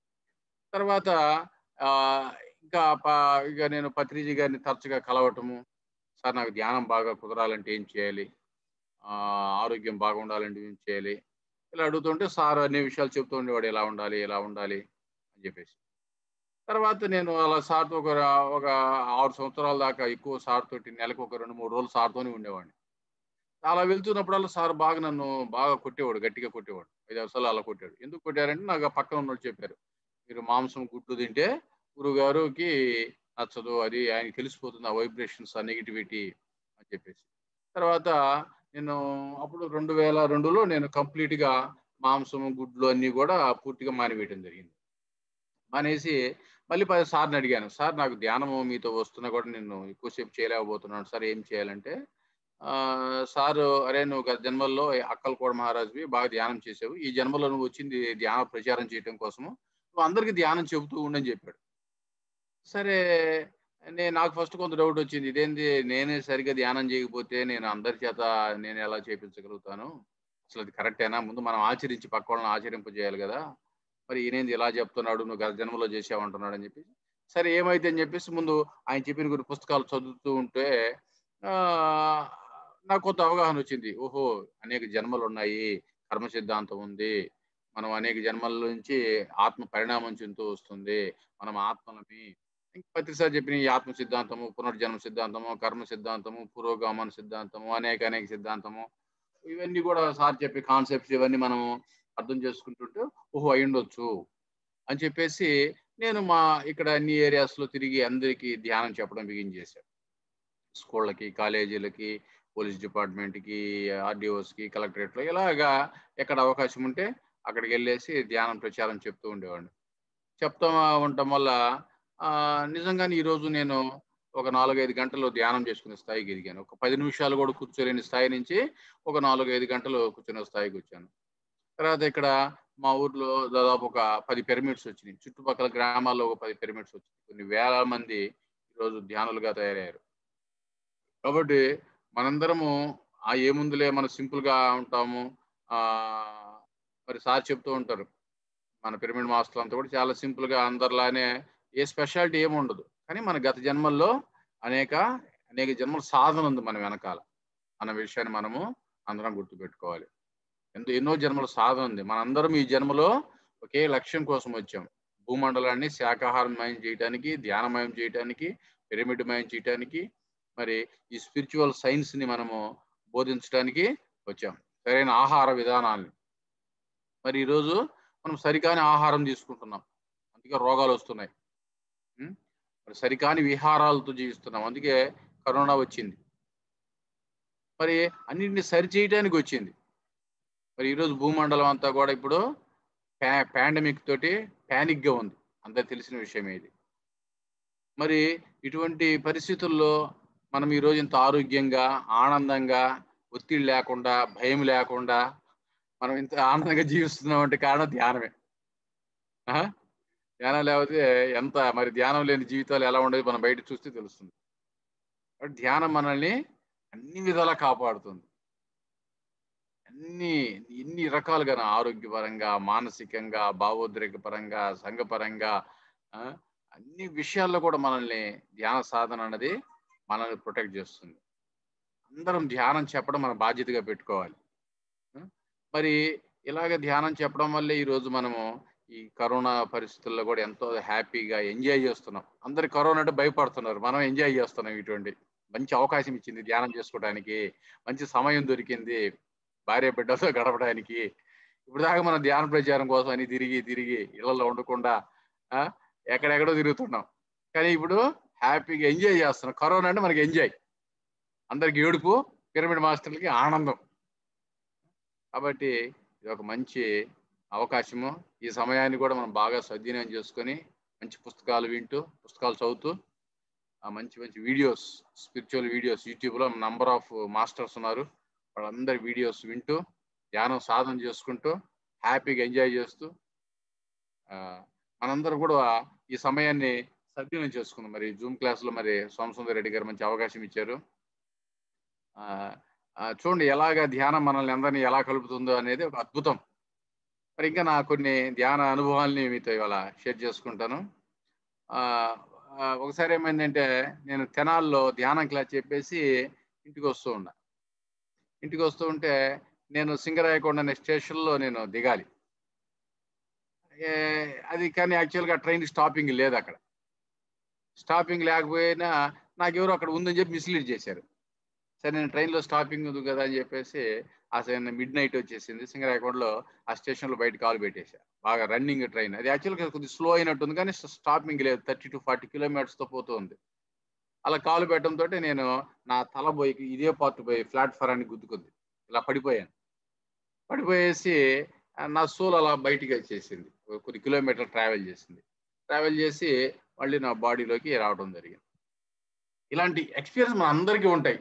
తర్వాత ఆ, ఇంకా ప- ఇక నేను పత్రిజీ గారిని తరచుగా కలవటము సార్ నాకు ధ్యానం బాగా కుదరాలంటే ఏం చేయాలి ఆ, ఆరోగ్యం బాగుండాలంటే ఏం చేయాలి ఇలా అడుగుతుంటే సార్ అన్ని విషయాలు చెప్తూ ఉండేవాడు ఎలా ఉండాలి ఎలా ఉండాలి అని చెప్పేసి తర్వాత నేను అలా సార్తో ఒక ఒక ఆరు సంవత్సరాల దాకా ఎక్కువ సార్ తోటి నెలకు ఒక రెండు మూడు రోజులు సార్తోనే ఉండేవాడిని అలా వెళ్తున్నప్పుడల్లా సార్ బాగా నన్ను బాగా కొట్టేవాడు గట్టిగా కొట్టేవాడు ఐదు అవసరాలు అలా కొట్టాడు ఎందుకు కొట్టారంటే నాకు ఆ పక్కన ఉన్నోళ్ళు చెప్పారు మీరు మాంసం గుడ్డు తింటే గురుగారుకి నచ్చదు అది ఆయనకి తెలిసిపోతుంది ఆ వైబ్రేషన్స్ ఆ నెగిటివిటీ అని చెప్పేసి తర్వాత నేను అప్పుడు రెండు వేల రెండులో నేను కంప్లీట్గా మాంసం గుడ్లు అన్నీ కూడా పూర్తిగా మానివేయడం జరిగింది మానేసి మళ్ళీ పది సార్ని అడిగాను సార్ నాకు ధ్యానము మీతో వస్తున్నా కూడా నేను ఎక్కువసేపు చేయలేకపోతున్నాను సార్ ఏం చేయాలంటే ఆ, సారు అరే నువ్వు గత జన్మల్లో అక్కలకోడ మహారాజువి బాగా ధ్యానం చేసావు ఈ జన్మలో నువ్వు వచ్చింది ధ్యాన ప్రచారం చేయడం కోసము నువ్వు అందరికీ ధ్యానం చెబుతూ ఉండని చెప్పాడు సరే నేను నాకు ఫస్ట్ కొంత డౌట్ వచ్చింది ఇదేంది నేనే సరిగ్గా ధ్యానం చేయకపోతే నేను అందరి చేత నేను ఎలా చేపించగలుగుతాను అసలు అది కరెక్టేనా ముందు మనం ఆచరించి పక్క వాళ్ళని ఆచరింపజేయాలి కదా మరి ఈయనేంది ఇలా చెప్తున్నాడు నువ్వు గత జన్మలో చేసావంటున్నాడు అని చెప్పేసి సరే ఏమైతే అని చెప్పేసి ముందు ఆయన చెప్పిన కొన్ని పుస్తకాలు చదువుతూ ఉంటే ఆ, నాకు కొంత అవగాహన వచ్చింది ఓహో అనేక జన్మలు ఉన్నాయి కర్మ సిద్ధాంతం ఉంది మనం అనేక జన్మల నుంచి ఆత్మ పరిణామం చెందుతూ వస్తుంది మనం ఆత్మలమి ఇంకా ప్రతిసారి చెప్పిన ఈ ఆత్మ సిద్ధాంతము పునర్జన్మ సిద్ధాంతము కర్మ సిద్ధాంతము పురోగమన సిద్ధాంతము అనేక అనేక సిద్ధాంతము ఇవన్నీ కూడా సార్ చెప్పే కాన్సెప్ట్స్ ఇవన్నీ మనం అర్థం చేసుకుంటుంటే ఓహో అయి ఉండొచ్చు అని చెప్పేసి నేను మా ఇక్కడ అన్ని ఏరియాస్ లో తిరిగి అందరికీ ధ్యానం చెప్పడం బిగిన్ చేశాను స్కూళ్ళకి కాలేజీలకి పోలీస్ డిపార్ట్మెంట్కి ఆర్డీఓస్కి కలెక్టరేట్లో ఇలాగా ఎక్కడ అవకాశం ఉంటే అక్కడికి వెళ్ళేసి ధ్యానం ప్రచారం చెప్తూ ఉండేవాడిని చెప్తా ఉండటం వల్ల ఆ, నిజంగానే ఈరోజు నేను ఒక నాలుగైదు గంటలు ధ్యానం చేసుకునే స్థాయికి ఎదిగాను ఒక పది నిమిషాలు కూడా కూర్చోలేని స్థాయి నుంచి ఒక నాలుగు ఐదు గంటలు కూర్చునే స్థాయికి వచ్చాను తర్వాత ఇక్కడ మా ఊర్లో దాదాపు ఒక పది పిరమిడ్స్ వచ్చినాయి చుట్టుపక్కల గ్రామాల్లో ఒక పది పిరమిడ్స్ వచ్చినాయి కొన్ని వేల మంది ఈరోజు ధ్యానులుగా తయారయ్యారు కాబట్టి మనందరము ఆ ఏముందులే మనం సింపుల్ గా ఉంటాము ఆ మరి సార్ చెప్తూ ఉంటారు మన పిరమిడ్ మాస్టర్ అంతా కూడా చాలా సింపుల్ గా అందరిలానే ఏ స్పెషాలిటీ ఏమి ఉండదు కానీ మన గత జన్మల్లో అనేక అనేక జన్మల సాధన ఉంది మన వెనకాల అన్న విషయాన్ని మనము అందరం గుర్తుపెట్టుకోవాలి ఎంతో ఎన్నో జన్మల సాధన ఉంది మనందరం ఈ జన్మలో ఒకే లక్ష్యం కోసం వచ్చాం భూమండలాన్ని శాకాహారమయం చేయడానికి ధ్యానమయం చేయడానికి పిరమిడ్ మయం చేయడానికి మరి ఈ స్పిరిచువల్ సైన్స్ ని మనము బోధించడానికి వచ్చాం సరైన ఆహార విధానాన్ని మరి ఈరోజు మనం సరికాని ఆహారం తీసుకుంటున్నాం అందుకే రోగాలు వస్తున్నాయి ఉం? మరి సరికాని విహారాలతో జీవిస్తున్నాం అందుకే కరోనా వచ్చింది మరి అన్నింటిని సరి చేయడానికి వచ్చింది మరి ఈరోజు భూమండలం అంతా కూడా ఇప్పుడు పాండమిక్ తోటి ప్యానిక్ గా ఉంది అందరికి తెలిసిన విషయం ఇది మరి ఇటువంటి పరిస్థితుల్లో మనం ఈ రోజు ఇంత ఆరోగ్యంగా ఆనందంగా ఒత్తిడి లేకుండా భయం లేకుండా మనం ఇంత ఆనందంగా జీవిస్తున్నాం అంటే కారణం ధ్యానమే ఆహా? ధ్యానం లేకపోతే ఎంత మరి ధ్యానం లేని జీవితాలు ఎలా ఉండేది మనం బయట చూస్తే తెలుస్తుంది కాబట్టి ధ్యానం మనల్ని అన్ని విధాలా కాపాడుతుంది అన్ని ఎన్ని రకాలుగా ఆరోగ్యపరంగా మానసికంగా భావోద్రేక పరంగా సంఘపరంగా ఆ, అన్ని విషయాల్లో కూడా మనల్ని ధ్యాన సాధన అన్నది మనల్ని ప్రొటెక్ట్ చేస్తుంది అందరం ధ్యానం చెప్పడం మన బాధ్యతగా పెట్టుకోవాలి ఆ? మరి ఇలాగ ధ్యానం చెప్పడం వల్లే ఈరోజు మనము ఈ కరోనా పరిస్థితుల్లో కూడా ఎంతో హ్యాపీగా ఎంజాయ్ చేస్తున్నాం అందరు కరోనా అంటే భయపడుతున్నారు మనం ఎంజాయ్ చేస్తున్నాం ఇటువంటి మంచి అవకాశం ఇచ్చింది ధ్యానం చేసుకోవడానికి మంచి సమయం దొరికింది భార్య బిడ్డలతో గడపడానికి ఇప్పుడు దాకా మనం ధ్యాన ప్రచారం కోసం అని తిరిగి తిరిగి ఇళ్లలో ఉండకుండా ఆ, ఎక్కడెక్కడో తిరుగుతున్నాం కానీ ఇప్పుడు హ్యాపీగా ఎంజాయ్ చేస్తున్నాం కరోనా అంటే మనకి ఎంజాయ్ అందరికి ఏడుపు పిరమిడ్ మాస్టర్లకి ఆనందం కాబట్టి ఇది ఒక మంచి అవకాశము ఈ సమయాన్ని కూడా మనం బాగా సద్వినియోగం చేసుకొని మంచి పుస్తకాలు వింటూ పుస్తకాలు చదువుతూ ఆ మంచి మంచి వీడియోస్ స్పిరిచువల్ వీడియోస్ యూట్యూబ్లో నంబర్ ఆఫ్ మాస్టర్స్ ఉన్నారు వాళ్ళందరి వీడియోస్ వింటూ ధ్యానం సాధన చేసుకుంటూ హ్యాపీగా ఎంజాయ్ చేస్తూ ఆ, మనందరం కూడా ఈ సమయాన్ని సద్వినియోగం చేసుకుందాం మరి జూమ్ క్లాస్లో మరి సోమసుందర్ రెడ్డి గారు మంచి అవకాశం ఇచ్చారు ఆ, ఆ, చూడండి ఎలాగ ధ్యానం మనల్ని అందరినీ ఎలా కలుపుతుందో అనేది ఒక అద్భుతం మరి ఇంకా నా కొన్ని ధ్యాన అనుభవాల్ని మీతో ఇవాళ షేర్ చేసుకుంటాను ఆ, ఆ, ఒకసారి ఏమైందంటే నేను తెనాల్లో ధ్యానం క్లాస్ చెప్పేసి ఇంటికి వస్తూ ఉన్నా ఇంటికి వస్తూ ఉంటే నేను సింగరాయకొండ అనే స్టేషన్లో నేను దిగాలి ఏ, అది కానీ యాక్చువల్గా ట్రైన్ స్టాపింగ్ లేదు అక్కడ స్టాపింగ్ లేకపోయినా నాకు ఎవరు అక్కడ ఉందని చెప్పి మిస్లీడ్ చేశారు సరే నేను ట్రైన్లో స్టాపింగ్ ఉంది కదా అని చెప్పేసి అసలు మిడ్ నైట్ వచ్చేసింది సింగరాయకొండలో ఆ స్టేషన్లో బయట కాలు పెట్టేశా బాగా రన్నింగ్ ట్రైన్ అది యాక్చువల్గా కొద్దిగా స్లో అయినట్టుంది కానీ స్టాపింగ్ లేదు థర్టీ టు ఫార్టీ కిలోమీటర్స్తో పోతుంది అలా కాలు పెట్టడంతో నేను నా తల పోయి ఇదే పార్ట్ పోయి ప్లాట్ఫారాన్ని గుద్దుకుంది ఇలా పడిపోయాను పడిపోయేసి ఆ, నా సోల్ అలా బయటికి వచ్చేసింది ఒక కొన్ని కిలోమీటర్లు ట్రావెల్ చేసింది ట్రావెల్ చేసి మళ్ళీ నా బాడీలోకి రావడం జరిగింది ఇలాంటి ఎక్స్పీరియన్స్ మన అందరికీ ఉంటాయి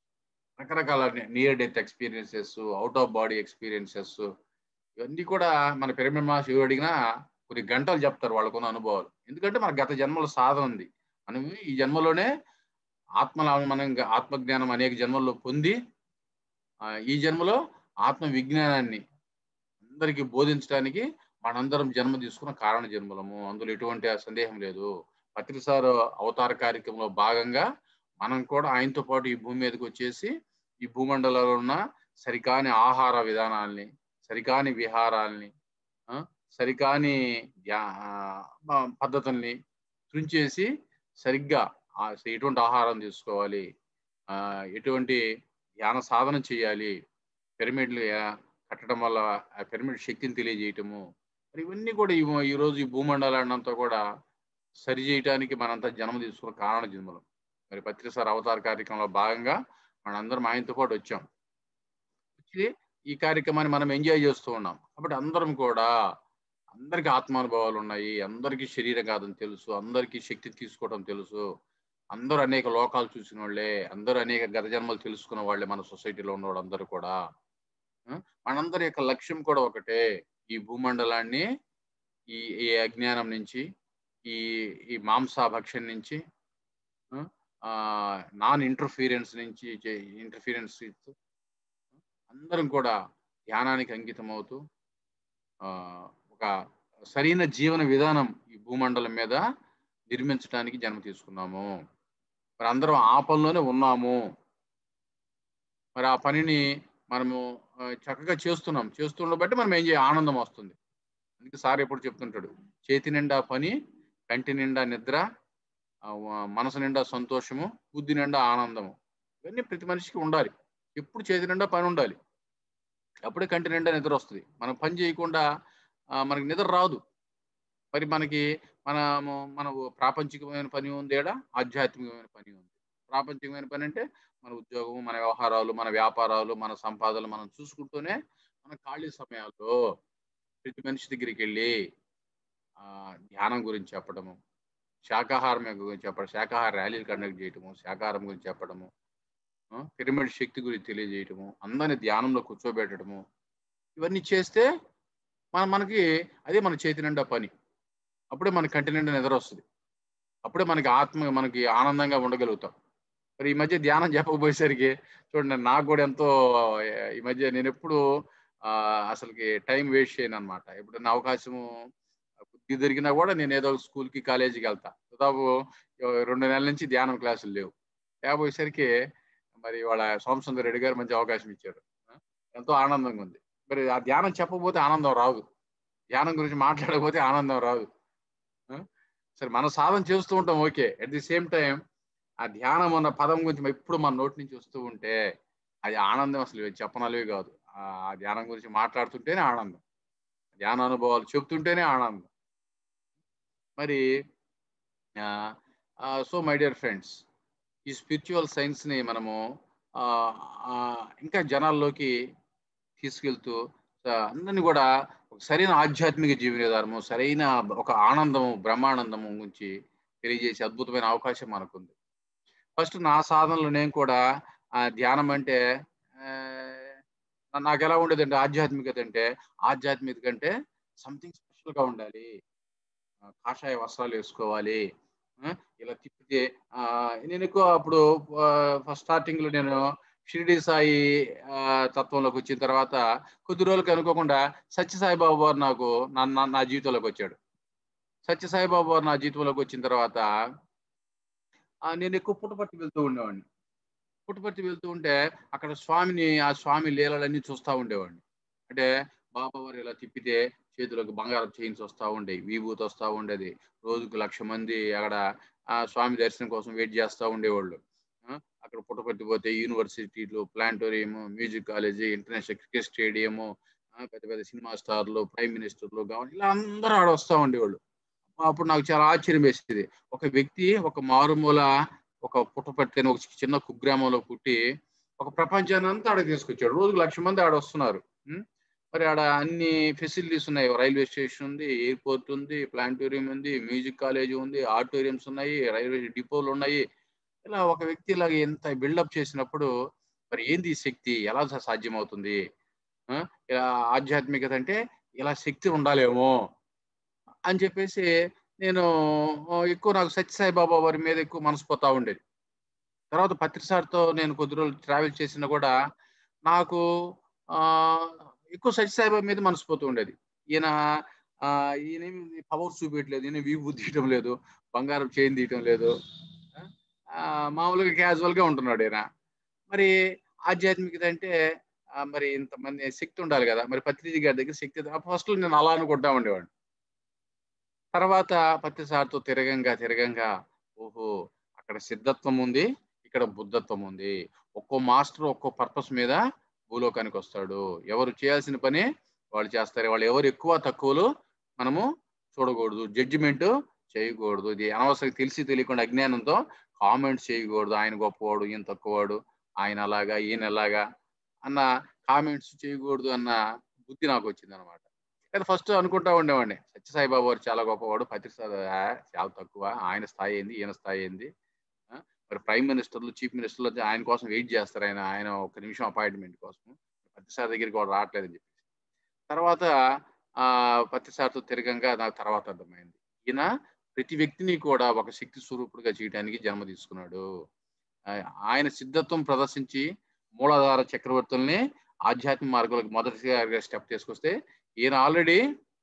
రకరకాల near death experiences out of body experiences ఇవన్నీ కూడా మన పిరమిడ్ మాస్ ఎవరు అడిగినా కొన్ని గంటలు చెప్తారు వాళ్ళకున్న అనుభవాలు ఎందుకంటే మన గత జన్మలో సాధన ఉంది మనం ఈ జన్మలోనే ఆత్మ మనం ఆత్మజ్ఞానం అనేక జన్మల్లో పొంది ఆ, ఈ జన్మలో ఆత్మ విజ్ఞానాన్ని అందరికీ బోధించడానికి మనందరం జన్మ తీసుకున్న కారణ జన్మలము అందులో ఎటువంటి సందేహం లేదు పత్రిసారు అవతార కార్యక్రమంలో భాగంగా మనం కూడా ఆయనతో పాటు ఈ భూమి మీదకి వచ్చేసి ఈ భూమండలంలో ఉన్న సరికాని ఆహార విధానాల్ని సరికాని విహారాల్ని ఆ, సరికాని ధ్యా- ఆ, పద్ధతుల్ని తుంచేసి సరిగ్గా ఆ ఎటువంటి ఆహారం తీసుకోవాలి ఆ, ఎటువంటి ధ్యాన సాధన చేయాలి పిరమిడ్లు ఆ, కట్టడం వల్ల ఆ పిరమిడ్ శక్తిని తెలియజేయటము మరి ఇవన్నీ కూడా ఈ ఈ రోజు ఈ భూమండలాన్నంతా కూడా సరి చేయటానికి మనంతా జన్మ తీసుకున్న కారణ జన్మలం మరి పత్రిసార్ అవతార కార్యక్రమంలో భాగంగా మనందరం ఆయనతో పాటు వచ్చాం వచ్చి ఈ కార్యక్రమాన్ని మనం ఎంజాయ్ చేస్తూ ఉన్నాం కాబట్టి అందరం కూడా అందరికీ ఆత్మానుభవాలు ఉన్నాయి అందరికీ శరీరం కాదని తెలుసు అందరికీ శక్తి తీసుకోవడం తెలుసు అందరూ అనేక లోకాలు చూసిన వాళ్ళే అందరూ అనేక గత జన్మలు తెలుసుకున్న వాళ్ళే మన సొసైటీలో ఉన్న వాళ్ళందరూ కూడా ఆ, మనందరి యొక్క లక్ష్యం కూడా ఒకటే ఈ భూమండలాన్ని ఈ ఈ అజ్ఞానం నుంచి ఈ ఈ మాంసాభక్షం నుంచి నాన్ ఇంటర్ఫీరెన్స్ నుంచి ఇంటర్ఫీరెన్స్ అందరం కూడా ధ్యానానికి అంకితం అవుతూ ఆ, ఒక సరైన జీవన విధానం ఈ భూమండలం మీద నిర్మించడానికి జన్మ తీసుకున్నాము మరి అందరం ఆ పనిలోనే ఉన్నాము మరి ఆ పనిని మనము ఆ, చక్కగా చేస్తున్నాం చేస్తున్న బట్టి మనం ఏం చేయ ఆనందం వస్తుంది అందుకే సార్ ఎప్పుడు చెప్తుంటాడు చేతి నిండా పని కంటి నిండా నిద్ర ఆ, వ- మనసు నిండా సంతోషము బుద్ధి నిండా ఆనందము ఇవన్నీ ప్రతి మనిషికి ఉండాలి ఎప్పుడు చేతి నిండా పని ఉండాలి అప్పుడే కంటి నిండా నిద్ర వస్తుంది మనం పని చేయకుండా ఆ, మనకి నిద్ర రాదు మరి మనకి మనము మన ప్రాపంచికమైన పని ఉంది ఏడా ఆధ్యాత్మికమైన పని ఉంది ప్రాపంచికమైన పని అంటే మన ఉద్యోగం మన వ్యవహారాలు మన వ్యాపారాలు మన సంపాదనలు మనం చూసుకుంటూనే మన ఖాళీ సమయాల్లో ప్రతి మనిషి దగ్గరికి వెళ్ళి ఆ, ధ్యానం గురించి చెప్పడము శాకాహారం యొక్క గురించి చెప్పడం శాకాహార ర్యాలీలు కండక్ట్ చేయటము శాకాహారం గురించి చెప్పడము ఆ, పిరమిడ్ శక్తి గురించి తెలియజేయటము అందరిని ధ్యానంలో కూర్చోబెట్టడము ఇవన్నీ చేస్తే మన మనకి అదే మన చేతి నిండా పని అప్పుడే మన కంటి నిండా నిద్ర వస్తుంది అప్పుడే మనకి ఆత్మ మనకి ఆనందంగా ఉండగలుగుతాం మరి ఈ మధ్య ధ్యానం చెప్పకపోయేసరికి చూడండి నాకు కూడా ఎంతో ఆ, ఈ మధ్య నేను ఎప్పుడు ఆ, అసలుకి టైం వేస్ట్ చేయను అనమాట ఎప్పుడైనా అవకాశము బుద్ధి దొరికినా కూడా నేను ఏదో స్కూల్కి కాలేజీకి వెళ్తా దాదాపు రెండు నెలల నుంచి ధ్యానం క్లాసులు లేవు ట్యాబ్ వచ్చేసరికి మరి వాళ్ళ సోమసుందర్ రెడ్డి గారు మంచి అవకాశం ఇచ్చారు ఆ, ఎంతో ఆనందంగా ఉంది మరి ఆ ధ్యానం చెప్పకపోతే ఆనందం రాదు ధ్యానం గురించి మాట్లాడకపోతే ఆనందం రాదు ఆ, సరే మనం సాధన చేస్తూ ఉంటాం okay at the same time ఆ ధ్యానం అన్న పదం గురించి ఎప్పుడు మన నోటి నుంచి వస్తూ ఉంటే అది ఆనందం అసలు చెప్పనలేవి కాదు ఆ ధ్యానం గురించి మాట్లాడుతుంటేనే ఆనందం ధ్యాన అనుభవాలు చెప్తుంటేనే ఆనందం మరి సో మై డియర్ ఫ్రెండ్స్ ఈ స్పిరిచువల్ సైన్స్ని మనము ఆ, ఆ, ఇంకా జనాల్లోకి తీసుకెళ్తూ ఆ, అందరినీ కూడా ఒక సరైన ఆధ్యాత్మిక జీవన విధానము సరైన ఒక ఆనందము బ్రహ్మానందము గురించి తెలియజేసే అద్భుతమైన అవకాశం మనకుంది ఫస్ట్ నా సాధనలో నేను కూడా ఆ, ధ్యానం అంటే ఆ, నాకు ఎలా ఉండేదంటే ఆధ్యాత్మికత అంటే ఆధ్యాత్మికత అంటే సంథింగ్ స్పెషల్గా ఉండాలి ఆ, కాషాయ వస్త్రాలు వేసుకోవాలి ఆ, ఇలా తిప్పితే ఆ, నేను ఎక్కువ అప్పుడు ఫస్ట్ స్టార్టింగ్ లో నేను షిరిడి సాయి ఆ, తత్వంలోకి వచ్చిన తర్వాత కొద్ది రోజులకి అనుకోకుండా సత్యసాయి బాబు వారు నాకు నా నా- నా జీవితంలోకి వచ్చాడు సత్యసాయి బాబు వారు నా జీవితంలోకి వచ్చిన తర్వాత ఆ, నేను ఎక్కువ పుట్టపర్తి వెళ్తూ ఉండేవాడిని పుట్టపర్తి వెళ్తూ ఉంటే అక్కడ స్వామిని ఆ స్వామి లీలలన్నీ చూస్తూ ఉండేవాడిని అంటే బాబా వారు ఇలా తిప్పితే చేతులకు బంగారం చైన్స్ వస్తూ ఉండేవి విభూతి వస్తూ ఉండేది రోజుకు లక్ష మంది అక్కడ ఆ స్వామి దర్శనం కోసం వెయిట్ చేస్తూ ఉండేవాళ్ళు ఆ, అక్కడ పుట్టపర్తి పోతే యూనివర్సిటీలు planetarium music college international cricket stadium పెద్ద పెద్ద సినిమా స్టార్లు ప్రైమ్ మినిస్టర్లు కావాలి ఇలా అందరూ ఆడ వస్తూ ఉండేవాళ్ళు అప్పుడు నాకు చాలా ఆశ్చర్యం వేసేది ఒక వ్యక్తి ఒక మారుమూల ఒక పుట్టపర్తి అని ఒక చిన్న కుగ్రామంలో పుట్టి ఒక ప్రపంచాన్ని అంతా ఆడ తీసుకొచ్చాడు రోజుకు లక్ష మంది ఆడ వస్తున్నారు ఉం? మరి ఆడ అన్ని ఫెసిలిటీస్ ఉన్నాయి రైల్వే స్టేషన్ ఉంది ఎయిర్పోర్ట్ ఉంది ప్లాంటోరియం ఉంది మ్యూజిక్ కాలేజ్ ఉంది ఆడిటోరియంస్ ఉన్నాయి రైల్వే డిపోలు ఉన్నాయి ఇలా ఒక వ్యక్తి ఇలాగ ఎంత బిల్డప్ చేసినప్పుడు మరి ఏంది ఈ శక్తి ఎలా సా- సాధ్యమవుతుంది ఆ? ఇలా ఆధ్యాత్మికత అంటే ఇలా శక్తి ఉండాలేమో అని చెప్పేసి నేను ఆ, ఎక్కువ నాకు సత్యసాయి బాబా వారి మీద ఎక్కువ మనసు పోతా ఉండేది తర్వాత పత్రిసార్తో నేను కొద్ది రోజులు ట్రావెల్ చేసినా కూడా నాకు ఆ ఎక్కువ సత్యసాయి బాబా మీద మనసు పోతూ ఉండేది ఈయన ఆ ఈయన పవర్ చూపించట్లేదు ఈయన విభూతి తీయటం లేదు బంగారం చైన్ తీయటం లేదు ఆ, మామూలుగా క్యాజువల్ గా ఉంటున్నాడు ఈయన మరి ఆధ్యాత్మికత అంటే ఆ, మరి ఇంతమంది శక్తి ఉండాలి కదా మరి పత్రిజీ గారి దగ్గర శక్తి ఫస్ట్ నేను అలా అనుకుంటా ఉండేవాడిని తర్వాత పత్తి సార్తో తిరగంగా తిరగంగా ఓహో అక్కడ సిద్ధత్వం ఉంది ఇక్కడ బుద్ధత్వం ఉంది ఒక్కో మాస్టర్ ఒక్కో పర్పస్ మీద భూలోకానికి వస్తాడు ఎవరు చేయాల్సిన పని వాళ్ళు చేస్తారు వాళ్ళు ఎవరు ఎక్కువ తక్కువలు మనము చూడకూడదు జడ్జిమెంట్ చేయకూడదు ఇది అనవసరం తెలిసి తెలియకుండా అజ్ఞానంతో కామెంట్స్ చేయకూడదు ఆయన గొప్పవాడు ఈయన తక్కువవాడు ఆయన అలాగా ఈయన ఎలాగా అన్న కామెంట్స్ చేయకూడదు అన్న బుద్ధి నాకు వచ్చింది అనమాట కానీ ఫస్ట్ అనుకుంటా ఉండేవాడిని సత్యసాయి బాబు వారు చాలా గొప్పవాడు పత్రిసారి చాలా తక్కువ ఆయన స్థాయి ఏంది ఈయన స్థాయి ఏంది ఆ, మరి ప్రైమ్ మినిస్టర్లు చీఫ్ మినిస్టర్లు అయితే ఆయన కోసం వెయిట్ చేస్తారు ఆయన ఆయన ఒక నిమిషం అపాయింట్మెంట్ కోసం పత్రిసారి దగ్గరికి వాడు రావట్లేదని చెప్పేసి తర్వాత ఆ పత్రిసారితో తిరగంగా నాకు తర్వాత అర్థమైంది ఈయన ప్రతి వ్యక్తిని కూడా ఒక శక్తి స్వరూపుడుగా చేయడానికి జన్మ తీసుకున్నాడు ఆ- ఆయన సిద్ధత్వం ప్రదర్శించి మూలాధార చక్రవర్తుల్ని ఆధ్యాత్మిక మార్గాలకు మొదటిగా స్టెప్ తీసుకొస్తే ఈయన ఆల్రెడీ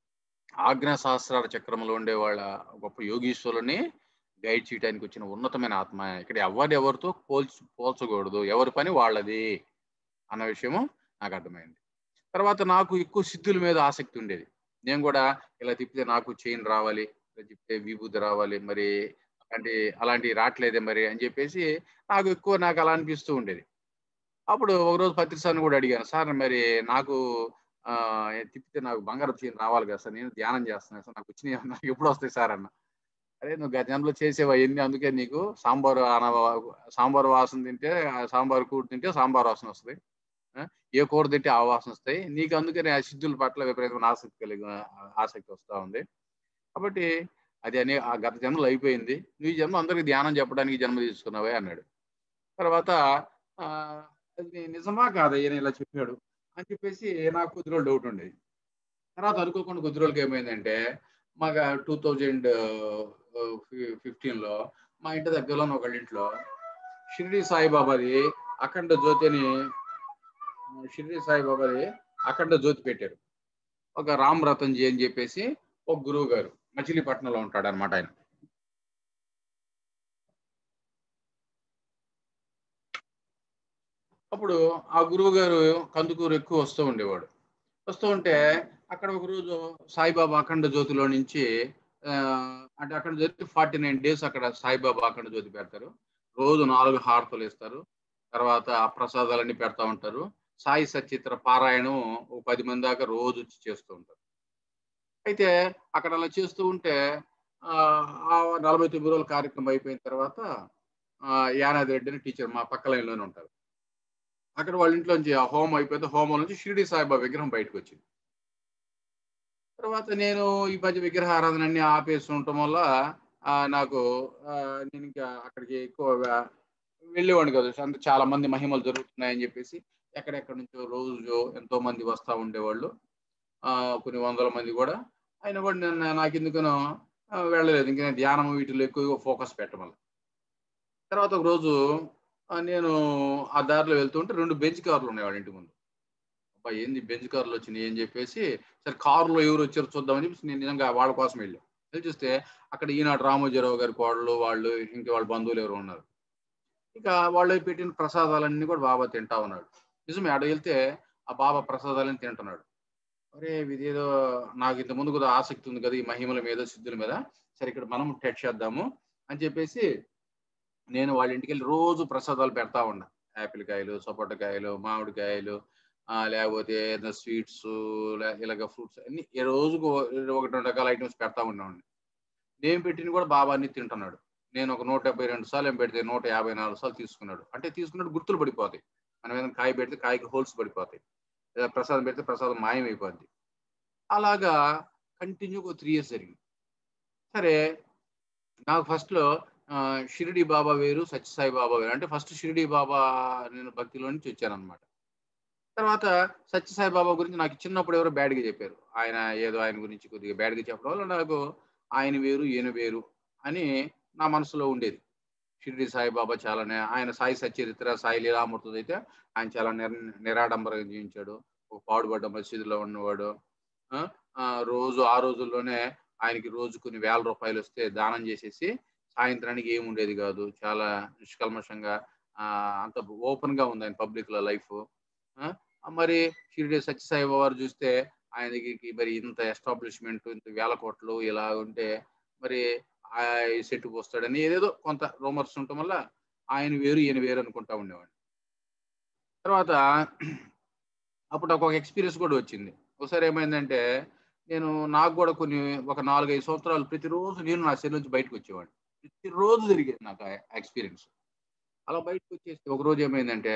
ఆజ్ఞా సహస్రాల చక్రంలో ఉండే వాళ్ళ గొప్ప యోగీశ్వరుని గైడ్ చేయడానికి వచ్చిన ఉన్నతమైన ఆత్మ ఇక్కడ ఎవరు ఎవరితో పోల్చు పోల్చకూడదు ఎవరి పని వాళ్ళది అన్న విషయము నాకు అర్థమైంది తర్వాత నాకు ఎక్కువ సిద్ధుల మీద ఆసక్తి ఉండేది నేను కూడా ఇలా తిప్పితే నాకు చైన్ రావాలి ఇలా తిప్పితే విభూతి రావాలి మరి అలాంటి అలాంటివి రావట్లేదే మరి అని చెప్పేసి నాకు ఎక్కువ నాకు అలా అనిపిస్తూ ఉండేది అప్పుడు ఒకరోజు పత్రిసార్ని కూడా అడిగాను సార్ మరి నాకు ఆ తిప్పితే నాకు బంగారం చైన్ రావాలి కదా సార్ నేను ధ్యానం చేస్తున్నాను సార్ నాకు వచ్చినాయి నాకు ఎప్పుడు వస్తాయి సార్ అన్న అరే నువ్వు గత జన్మలో చేసేవా ఎన్ని అందుకే నీకు సాంబార్ అన సాంబార్ వాసన తింటే ఆ సాంబార్ కూర తింటే సాంబార్ వాసన వస్తుంది ఆ, ఏ కూర తింటే ఆ వాసన వస్తాయి నీకు అందుకని ఆ సిద్ధుల పట్ల విపరీతమైన ఆసక్తి కలిగి ఆసక్తి వస్తూ ఉంది కాబట్టి అది అనే ఆ గత జన్మలో అయిపోయింది నువ్వు ఈ జన్మ అందరికి ధ్యానం చెప్పడానికి జన్మ తీసుకున్నావే అన్నాడు తర్వాత ఆ, అది నిజమా కాదా ఈయన ఇలా చెప్పాడు అని చెప్పేసి నాకు కొద్ది రోజులు డౌట్ ఉండేది తర్వాత అనుకోకుండా కొద్ది రోజులకి ఏమైందంటే మాకు టూ థౌజండ్ ఫిఫ్టీన్లో మా ఇంటి దగ్గరలో ఒకళ్ళ ఇంట్లో షిరిడి సాయిబాబాది అఖండ జ్యోతి అని షిరిడి సాయిబాబాది అఖండ జ్యోతి పెట్టారు ఒక రామ్ రతన్జీ అని చెప్పేసి ఒక గురువు గారు మచిలీపట్నంలో ఉంటాడు అనమాట ఆయన అప్పుడు ఆ గురువు గారు కందుకూరు ఎక్కువ వస్తూ ఉండేవాడు వస్తూ ఉంటే అక్కడ ఒక రోజు సాయిబాబా అఖండ జ్యోతిలో నుంచి ఆ, అంటే అక్కడ జ్యోతి ఫార్టీ నైన్ డేస్ అక్కడ సాయిబాబా అఖండ జ్యోతి పెడతారు రోజు నాలుగు హారతలు ఇస్తారు తర్వాత ఆ ప్రసాదాలన్నీ పెడతా ఉంటారు సాయి సచిత్ర పారాయణం ఒక పది మంది దాకా రోజు వచ్చి చేస్తూ ఉంటారు అయితే అక్కడ అలా చేస్తూ ఉంటే ఆ ఆ నలభై తొమ్మిది రోజుల కార్యక్రమం అయిపోయిన తర్వాత ఆ, యానాది రెడ్డి అని టీచర్ మా పక్క లైన్లోనే ఉంటారు అక్కడ వాళ్ళ ఇంట్లోంచి ఆ హోమం అయిపోతే హోమం నుంచి షిరిడి సాయిబాబా విగ్రహం బయటకు వచ్చింది తర్వాత నేను ఈ మధ్య విగ్రహ ఆరాధన అన్ని ఆపేసి ఉండటం వల్ల ఆ, నాకు ఆ, నేను ఇంకా అక్కడికి ఎక్కువగా వెళ్ళేవాడిని కదా అంత చాలా మంది మహిమలు జరుగుతున్నాయని చెప్పేసి ఎక్కడెక్కడి నుంచో రోజు ఎంతో మంది వస్తూ ఉండేవాళ్ళు ఆ, కొన్ని వందల మంది కూడా అయినా కూడా నేను నాకు ఎందుకనో ఆ, వెళ్ళలేదు ఇంకా నేను ధ్యానం వీటిలో ఎక్కువగా ఫోకస్ పెట్టమల్ల తర్వాత ఒక రోజు ఆ, నేను ఆ దారిలో వెళ్తుంటే రెండు బెంచ్ కార్లు ఉన్నాయి వాళ్ళ ఇంటి ముందు అబ్బా ఏంది బెంచ్ కార్లు వచ్చినాయి అని చెప్పేసి సరే కారులో ఎవరు వచ్చారో చూద్దామని చెప్పేసి నేను నిజంగా వాళ్ళ కోసం వెళ్ళాను వెళ్ళి చూస్తే అక్కడ ఈనాడు రామోజీరావు గారి కోడలు వాళ్ళు ఇంకా వాళ్ళ బంధువులు ఎవరు ఉన్నారు ఇక వాళ్ళు పెట్టిన ప్రసాదాలన్నీ కూడా బాబా తింటా ఉన్నాడు నిజమే ఆడ వెళ్తే ఆ బాబా ప్రసాదాలని తింటున్నాడు అరే ఇదేదో నాకు ఇంత ముందు కూడా ఆసక్తి ఉంది కదా ఈ మహిమల మీద సిద్ధుల మీద సరే ఇక్కడ మనం టెట్ చేద్దాము అని చెప్పేసి నేను వాళ్ళ ఇంటికి వెళ్ళి రోజు ప్రసాదాలు పెడతా ఉన్నా యాపిల్ కాయలు సపోటకాయలు మామిడికాయలు ఆ, లేకపోతే ఏదైనా స్వీట్స్ ఇలాగ ఫ్రూట్స్ అన్ని ఈ రోజుకు ఒకటి రెండు రకాల ఐటమ్స్ పెడతా ఉన్నామండి నేను పెట్టిన కూడా బాబా అన్ని తింటున్నాడు నేను ఒక నూట డెబ్బై రెండు సార్లు ఏం పెడితే నూట యాభై నాలుగు సార్లు తీసుకున్నాడు అంటే తీసుకున్నాడు గుర్తులు పడిపోతాయి మనం ఏదైనా కాయ పెడితే కాయకి హోల్స్ పడిపోతాయి లేదా ప్రసాదం పెడితే ప్రసాదం మాయమైపోద్ది అలాగా కంటిన్యూగా త్రీ ఇయర్స్ జరిగింది సరే నాకు ఫస్ట్లో షిరిడి బాబా వేరు సత్యసాయి బాబా వేరు అంటే ఫస్ట్ షిరిడి బాబా నేను భక్తిలో నుంచి వచ్చాను అనమాట తర్వాత సత్యసాయి బాబా గురించి నాకు చిన్నప్పుడు ఎవరో బ్యాడ్గా చెప్పారు ఆయన ఏదో ఆయన గురించి కొద్దిగా బ్యాడ్గా చెప్పడం వల్ల నాకు ఆయన వేరు ఈయన వేరు అని నా మనసులో ఉండేది షిరిడి సాయిబాబా చాలా నే- ఆయన సాయి సచరిత్ర సాయి లీలామూర్తి అయితే ఆయన చాలా నిర్ నిరాడంబరంగా జీవించాడు ఒక పాడుబడ్డ మసీదులో ఉన్నవాడు ఆ, ఆ, రోజు ఆ రోజుల్లోనే ఆయనకి రోజు కొన్ని వేల రూపాయలు వస్తే దానం చేసేసి సాయంత్రానికి ఏమి ఉండేది కాదు చాలా నిష్కల్మషంగా ఆ, అంత ఓపెన్ గా ఉంది ఆయన పబ్లిక్ లో లైఫ్ మరి షిరిడి సత్యసాయి వారు చూస్తే ఆయన దగ్గరికి మరి ఇంత ఎస్టాబ్లిష్మెంట్ ఇంత వేల కోట్లు ఇలా ఉంటే మరి ఆ సెట్ పోస్తాడని ఏదేదో కొంత రూమర్స్ ఉండటం వల్ల ఆయన వేరు ఈయన వేరు అనుకుంటా ఉండేవాడిని తర్వాత అప్పుడు నాకు ఒక ఎక్స్పీరియన్స్ కూడా వచ్చింది ఒకసారి ఏమైందంటే నేను నాకు కూడా కొన్ని ఒక నాలుగైదు సంవత్సరాలు ప్రతిరోజు నేను నా సెల్ నుంచి బయటకు వచ్చేవాడిని ప్రతిరోజు జరిగేది నాకు ఆ ఎక్స్పీరియన్స్ అలా బయటకు వచ్చేసి ఒక రోజు ఏమైందంటే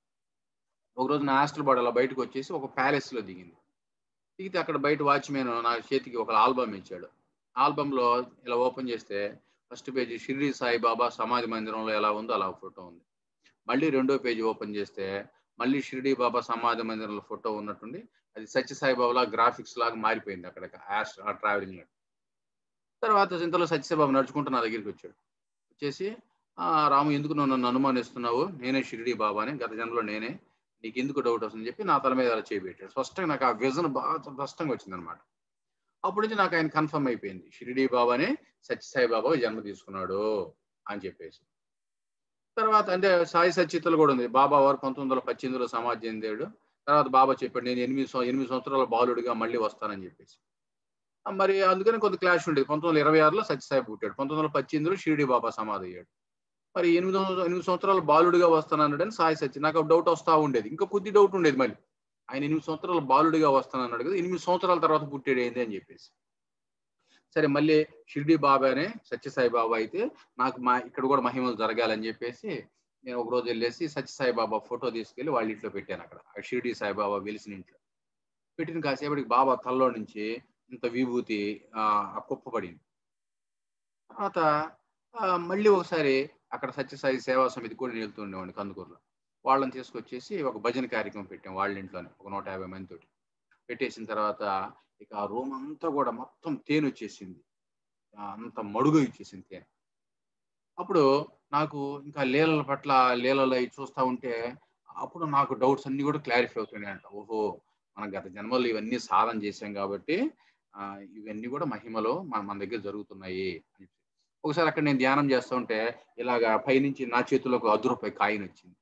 ఒక రోజు నా హాస్టల్ బాడీ అలా బయటకు వచ్చేసి ఒక ప్యాలెస్ లో దిగింది దిగితే అక్కడ బయట వాచ్మెన్ నా చేతికి ఒక ఆల్బమ్ ఇచ్చాడు ఆల్బమ్ లో ఇలా ఓపెన్ చేస్తే ఫస్ట్ పేజీ షిరిడి సాయిబాబా సమాధి మందిరంలో ఎలా ఉందో అలా ఫోటో ఉంది మళ్ళీ రెండో పేజీ ఓపెన్ చేస్తే మళ్ళీ షిరిడి బాబా సమాధి మందిరంలో ఫోటో ఉన్నట్టుండి అది సత్య సాయిబాబా గ్రాఫిక్స్ లాగా మారిపోయింది అక్కడ ఆ ట్రావెలింగ్ లో తర్వాత ఇంతలో సత్యసాయిబాబు నడుచుకుంటూ నా దగ్గరికి వచ్చాడు వచ్చేసి "ఆ, రాము ఎందుకు నువ్వు నన్ను అనుమానిస్తున్నావు నేనే షిరిడి బాబా అని గత జన్మలో నేనే నీకు ఎందుకు డౌట్ వస్తుందని చెప్పి నా తల మీద అలా చేయబెట్టాడు స్పష్టంగా నాకు ఆ విజన్ బాగా స్పష్టంగా వచ్చింది అనమాట అప్పటి నుంచి నాకు ఆయన కన్ఫర్మ్ అయిపోయింది షిరిడి బాబానే సత్యసాయి బాబా జన్మ తీసుకున్నాడు అని చెప్పేసి తర్వాత అంటే సాయి సచితలు కూడా ఉంది బాబా వారు పంతొమ్మిది వందల పద్దెనిమిదిలో సమాధి చెందాడు తర్వాత బాబా చెప్పాడు నేను ఎనిమిది సం- ఎనిమిది సంవత్సరాల బాలుడిగా మళ్ళీ వస్తానని చెప్పేసి ఆ, మరి అందుకని కొంత క్లాష్ ఉండేది పంతొమ్మిది వందల ఇరవై ఆరులో సత్యసాయి పుట్టాడు పంతొమ్మిది వందల పద్దెనిమిదిలో షిరిడి బాబా సమాధి అయ్యాడు మరి ఎనిమిది వందల ఎనిమిది సంవత్సరాల బాలుడిగా వస్తానన్నాడని సాయి సత్య నాకు డౌట్ వస్తా ఉండేది ఇంకా కొద్ది డౌట్ ఉండేది మళ్ళీ ఆయన ఎనిమిది సంవత్సరాల బాలుడిగా వస్తానన్నాడు కదా ఎనిమిది సంవత్సరాల తర్వాత పుట్టాడు ఏంది అని చెప్పేసి సరే మళ్ళీ షిరిడి బాబానే సత్యసాయి బాబా అయితే నాకు మా ఇక్కడ కూడా మహిమలు జరగాలని చెప్పేసి నేను ఒక రోజు వెళ్ళేసి సత్యసాయి బాబా ఫోటో తీసుకెళ్లి వాళ్ళ ఇంట్లో పెట్టాను అక్కడ ఆ షిరిడి సాయిబాబా వెలిసిన ఇంట్లో పెట్టిన కాసేపటికి బాబా తలలో నుంచి ఇంత విభూతి ఆ ఆ కుప్ప పడింది తర్వాత ఆ, మళ్ళీ ఒకసారి అక్కడ సత్యసాయి సేవా సమితి కూడా నేను వెళ్తూ ఉండేవాడిని కందుకూరులో వాళ్ళని తీసుకొచ్చేసి ఒక భజన కార్యక్రమం పెట్టాం వాళ్ళ ఇంట్లోనే ఒక నూట యాభై మంది తోటి పెట్టేసిన తర్వాత ఇక ఆ రూమ్ అంతా కూడా మొత్తం తేనె వచ్చేసింది ఆ, అంత మడుగు ఇచ్చేసింది తేనె అప్పుడు నాకు ఇంకా లీలల పట్ల లీలలు అవి చూస్తా ఉంటే అప్పుడు నాకు డౌట్స్ అన్ని కూడా క్లారిఫై అవుతున్నాయి అంట ఓహో మనం గత జన్మలో ఇవన్నీ సాధన చేశాం కాబట్టి ఆ, ఇవన్నీ కూడా మహిమలో మన మన దగ్గర జరుగుతున్నాయి అని చెప్పి. ఒకసారి అక్కడ నేను ధ్యానం చేస్తూ ఉంటే ఇలాగా పైనుంచి నా చేతిలో ఒక అర్ధ రూపాయి కాయిన్ వచ్చింది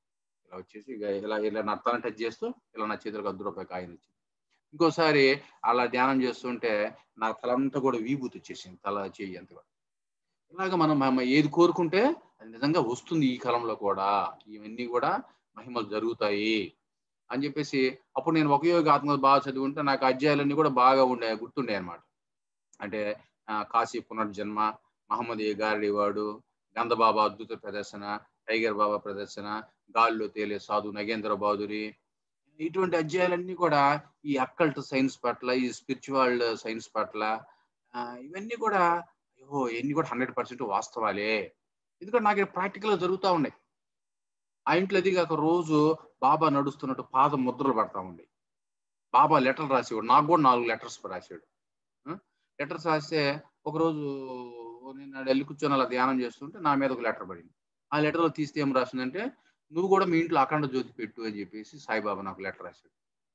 ఇలా వచ్చేసి ఇక ఇలా ఇలా నా తల టచ్ చేస్తూ ఇలా నా చేతులకు అర్ధ రూపాయి కాయిన్ వచ్చింది ఇంకోసారి అలా ధ్యానం చేస్తుంటే నా తలంతా కూడా వీభూతి వచ్చేసింది తల చెయ్యి అంతా కూడా ఇలాగ మనం మనం ఏది కోరుకుంటే అది నిజంగా వస్తుంది ఈ కాలంలో కూడా ఇవన్నీ కూడా మహిమలు జరుగుతాయి అని చెప్పేసి అప్పుడు నేను ఒక యోగ ఆత్మ బాగా చదువుకుంటే నాకు అధ్యాయాలన్నీ కూడా బాగా ఉండే గుర్తుండే అనమాట అంటే ఆ, కాశీ పునర్జన్మ మహమ్మద్ ఏ గారడి వాడు గంధబాబా అద్భుత ప్రదర్శన టైగర్ బాబా ప్రదర్శన గాల్లో తేలే సాధు నగేంద్ర బహదూరి ఇటువంటి అధ్యాయాలన్నీ కూడా ఈ అక్కల్ట్ సైన్స్ పట్ల ఈ స్పిరిచువల్ సైన్స్ పట్ల ఆ, ఇవన్నీ కూడా అయ్యో ఇవన్నీ కూడా హండ్రెడ్ పర్సెంట్ వాస్తవాలే ఎందుకంటే నాకు ప్రాక్టికల్ గా జరుగుతూ ఉన్నాయి ఆ ఇంట్లో అది కాక రోజు బాబా నడుస్తున్నట్టు పాద ముద్రలు పడతా ఉండే బాబా లెటర్లు రాసేవాడు నాకు కూడా నాలుగు లెటర్స్ రాసాడు లెటర్స్ రాస్తే ఒకరోజు నేను ఆడ వెళ్ళి కూర్చొని అలా ధ్యానం చేస్తుంటే నా మీద ఒక లెటర్ పడింది ఆ లెటర్లో తీస్తే ఏం రాసిందంటే నువ్వు కూడా మీ ఇంట్లో అఖండ జ్యోతి పెట్టు అని చెప్పేసి సాయిబాబా నాకు లెటర్ రాశాడు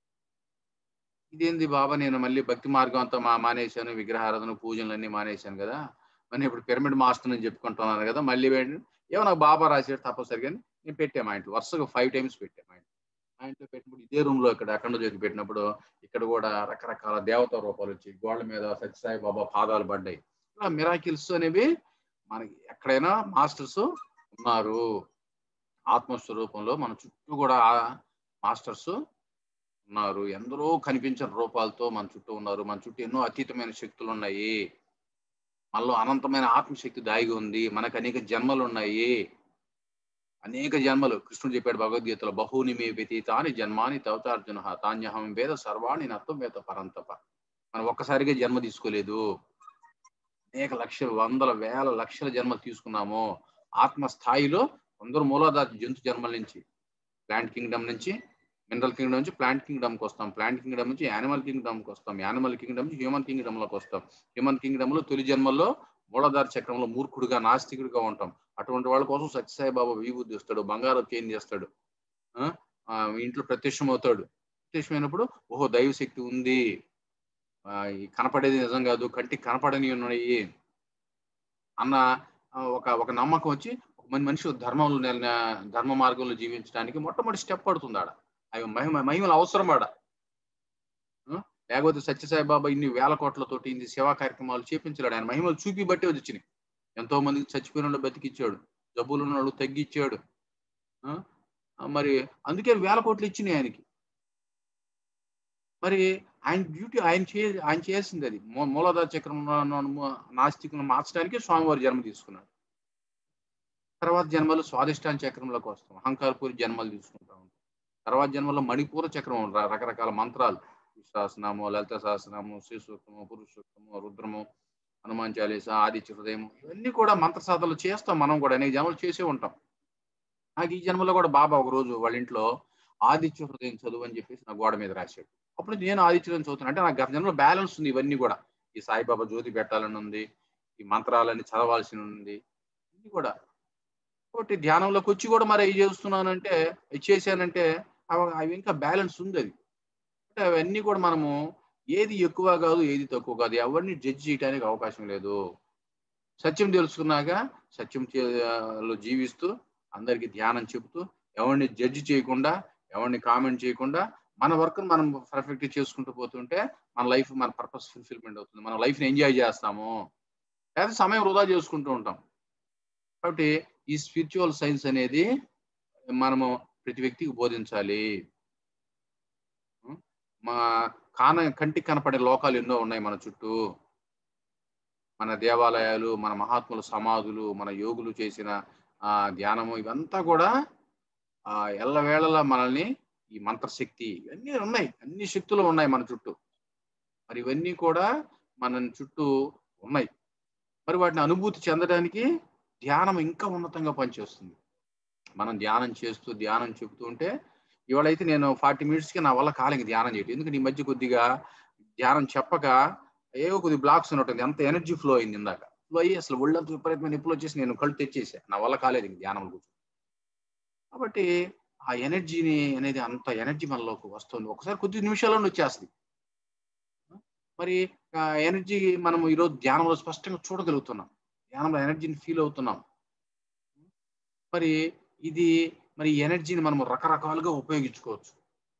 ఇదేంది బాబా నేను మళ్ళీ భక్తి మార్గం అంతా మా మానేశాను విగ్రహారాధన పూజలు అన్ని మానేశాను కదా మరి ఇప్పుడు పిరమిడ్ మాస్టర్ అని చెప్పుకుంటున్నాను కదా మళ్ళీ ఏంటి- ఏమో నాకు బాబా రాశాడు తప్పనిసరి కానీ నేను పెట్టాను మా ఇంట్లో వరుసగా ఫైవ్ టైమ్స్ పెట్టాను మా ఇంట్లో మా ఇంట్లో పెట్టినప్పుడు ఇదే రూమ్ లో ఇక్కడ అఖండ జ్యోతి పెట్టినప్పుడు ఇక్కడ కూడా రకరకాల దేవతా రూపాలు వచ్చి గోడల మీద సత్యసాయి బాబా పాదాలు పడ్డాయి ఇలా మిరాకిల్స్ అనేవి మనకి ఎక్కడైనా మాస్టర్స్ ఉన్నారు ఆత్మస్వరూపంలో మన చుట్టూ కూడా మాస్టర్స్ ఉన్నారు ఎందరో కనిపించని రూపాలతో మన చుట్టూ ఉన్నారు మన చుట్టూ ఎన్నో అతీతమైన శక్తులు ఉన్నాయి మనలో అనంతమైన ఆత్మశక్తి దాగి ఉంది మనకు అనేక జన్మలు ఉన్నాయి అనేక జన్మలు కృష్ణుడు చెప్పాడు భగవద్గీతలో బహుని మే వ్యతీతాని జన్మాని తవతార్జున తాన్యహం వేద సర్వాణి నత్వం వేద పరంతప మనం ఒక్కసారిగా జన్మ తీసుకోలేదు అనేక లక్షలు వందల వేల లక్షల జన్మలు తీసుకున్నాము ఆత్మ స్థాయిలో అందరూ మూలాధార జంతు జన్మల నుంచి ప్లాంట్ కింగ్డమ్ నుంచి మినరల్ కింగ్డమ్ నుంచి ప్లాంట్ కింగ్డమ్కి వస్తాం ప్లాంట్ కింగ్డమ్ నుంచి యానిమల్ కింగ్డమ్కి వస్తాం యానిమల్ కింగ్డమ్ నుంచి హ్యూమన్ కింగ్డమ్లోకి వస్తాం హ్యూమన్ కింగ్డమ్లో తొలి జన్మల్లో మూలాధార చక్రంలో మూర్ఖుడుగా నాస్తికుడిగా ఉంటాం అటువంటి వాళ్ళ కోసం సత్యసాయి బాబా విభూతి ఇస్తాడు బంగారం చేంజ్ చేస్తాడు ఆ? ఆ, ఇంట్లో ప్రత్యక్షం అవుతాడు ప్రత్యక్షమైనప్పుడు ఓహో దైవ శక్తి ఉంది ఆ, ఈ కనపడేది నిజం కాదు కంటికి కనపడని ఉన్నాయి అన్న ఆ, ఒక ఒక నమ్మకం వచ్చి ఒక మంచి మనిషి ధర్మంలో నెల- ధర్మ మార్గంలో జీవించడానికి మొట్టమొదటి స్టెప్ పడుతుంది ఆడ అవి మహిమ మహిమలు అవసరం ఆడ ఆ? లేకపోతే సత్యసాయి బాబా ఇన్ని వేల కోట్లతోటి ఇన్ని సేవా కార్యక్రమాలు చేపించలేడు ఆయన మహిమలు చూపి బట్టి వచ్చినాయి ఎంతో మందికి చచ్చిపోయిన వాళ్ళు బతికిచ్చాడు జబ్బులు ఉన్న వాళ్ళు తగ్గిచ్చాడు ఆ? ఆ, మరి అందుకే వేల కోట్లు ఇచ్చినాయి ఆయనకి మరి ఆయన డ్యూటీ ఆయన చే ఆయన చేసింది అది మూ- మూలాధార చక్రం నాస్తికులను మార్చడానికి స్వామివారి జన్మ తీసుకున్నాడు తర్వాత జన్మలు స్వాదిష్టాన చక్రంలోకి వస్తాం అహంకారపూరి జన్మలు తీసుకుంటా ఉంటాం తర్వాత జన్మలో మణిపూర చక్రం ర- రకరకాల మంత్రాలు సహస్రనామం లలిత సహస్రనామం శ్రీసూక్తము పురుషోత్తము రుద్రము హనుమాన్ చాలీస ఆదిత్య హృదయం ఇవన్నీ కూడా మంత్ర సాధనలు చేస్తాం మనం కూడా అనేక జన్మలు చేసే ఉంటాం నాకు ఈ జన్మలో కూడా బాబా ఒక రోజు వాళ్ళ ఇంట్లో ఆదిత్య హృదయం చదువు అని చెప్పేసి నా గోడ మీద రాశాడు అప్పుడు నేను ఆదిత్య హృదయం చదువుతాను అంటే నాకు గత జన్మలో బ్యాలెన్స్ ఉంది ఇవన్నీ కూడా ఈ సాయిబాబా జ్యోతి పెట్టాలని ఉంది ఈ మంత్రాలన్నీ చదవాల్సి ఉంది ఇవన్నీ కూడా కాబట్టి ధ్యానంలోకి వచ్చి కూడా మరి అవి చేస్తున్నానంటే అవి చేశానంటే అవి అవి ఇంకా బ్యాలెన్స్ ఉంది అది అంటే అవన్నీ కూడా మనము ఏది ఎక్కువ కాదు ఏది తక్కువ కాదు ఎవరిని జడ్జి చేయడానికి అవకాశం లేదు సత్యం తెలుసుకున్నాక సత్యం చే- లో జీవిస్తూ అందరికి ధ్యానం చెబుతూ ఎవరిని జడ్జి చేయకుండా ఎవరిని కామెంట్ చేయకుండా మన వర్క్ మనం పర్ఫెక్ట్ చేసుకుంటూ పోతుంటే మన లైఫ్ మన పర్పస్ ఫుల్ఫిల్మెంట్ అవుతుంది మన లైఫ్ని ఎంజాయ్ చేస్తాము లేదా సమయం వృధా చేసుకుంటూ ఉంటాం కాబట్టి ఈ స్పిరిచువల్ సైన్స్ అనేది మనము ప్రతి వ్యక్తికి బోధించాలి మా కాన కంటికి కనపడే లోకాలు ఎన్నో ఉన్నాయి మన చుట్టూ మన దేవాలయాలు మన మహాత్ముల సమాధులు మన యోగులు చేసిన ఆ ధ్యానము ఇవంతా కూడా ఆ ఎల్లవేళలా మనల్ని ఈ మంత్రశక్తి ఇవన్నీ ఉన్నాయి అన్ని శక్తులు ఉన్నాయి మన చుట్టూ మరి ఇవన్నీ కూడా మన చుట్టూ ఉన్నాయి మరి వాటిని అనుభూతి చెందడానికి ధ్యానం ఇంకా ఉన్నతంగా పనిచేస్తుంది మనం ధ్యానం చేస్తూ ధ్యానం చెబుతూ ఉంటే ఇవాళైతే నేను ఫార్టీ మినిట్స్కి నా వల్ల కాలేక ధ్యానం చేయటం ఎందుకంటే ఈ మధ్య కొద్దిగా ధ్యానం చెప్పక ఏవో కొద్ది బ్లాక్స్ ఉన్నట్టుంది ఎంత ఎనర్జీ ఫ్లో అయింది ఇందాక ఫ్లో అయ్యి అసలు ఒళ్ళంతా విపరీతమైన నిప్పులు వచ్చేసి నేను కళ్ళు తెచ్చేసా నా వల్ల కాలేదు ఇంక ధ్యానం కూర్చొని కాబట్టి ఆ ఎనర్జీని అనేది అంత ఎనర్జీ మనలోకి వస్తుంది ఒకసారి కొద్ది నిమిషాల్లో వచ్చేస్తుంది మరి ఆ ఎనర్జీ మనం ఈరోజు ధ్యానంలో స్పష్టంగా చూడగలుగుతున్నాం ధ్యానంలో ఎనర్జీని ఫీల్ అవుతున్నాం మరి ఇది మరి ఈ ఎనర్జీని మనం రకరకాలుగా ఉపయోగించుకోవచ్చు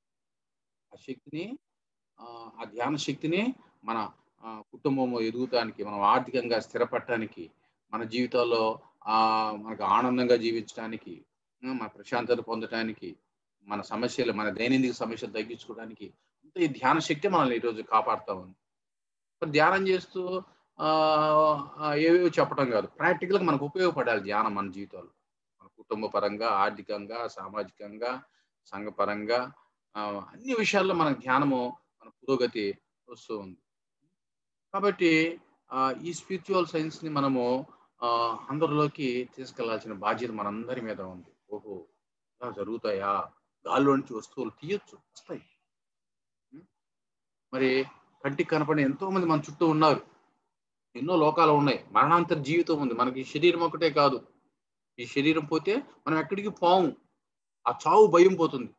ఆ శక్తిని ఆ, ఆ ధ్యాన శక్తిని మన ఆ, కుటుంబం ఎదుగుతానికి మనం ఆర్థికంగా స్థిరపడటానికి మన జీవితాల్లో ఆ మనకు ఆనందంగా జీవించడానికి ఉమ్, మన ప్రశాంతత పొందడానికి మన సమస్యలు మన దైనందిక సమస్యలు తగ్గించుకోవడానికి అంతా ఈ ధ్యాన శక్తి మనల్ని ఈరోజు కాపాడుతా ఉంది మరి ధ్యానం చేస్తూ ఆ ఆ, ఏవేవో చెప్పడం కాదు ప్రాక్టికల్గా మనకు ఉపయోగపడాలి ధ్యానం మన జీవితాల్లో మన కుటుంబ పరంగా ఆర్థికంగా సామాజికంగా సంఘపరంగా ఆ, అన్ని విషయాల్లో మన ధ్యానము మన పురోగతి వస్తూ ఉంది కాబట్టి ఆ, ఈ స్పిరిచువల్ సైన్స్ ని మనము ఆ, అందరిలోకి తీసుకెళ్లాల్సిన బాధ్యత మనందరి మీద ఉంది ఓహో ఇలా జరుగుతాయా గాల్లో నుంచి వస్తువులు తీయొచ్చు వస్తాయి ఉం? మరి కంటికి కనపడిన ఎంతో మంది మన చుట్టూ ఉన్నారు ఎన్నో లోకాలు ఉన్నాయి మరణాంతర జీవితం ఉంది మనకి ఈ శరీరం ఒకటే కాదు ఈ శరీరం పోతే మనం ఎక్కడికి పోము ఆ చావు భయం పోతుంది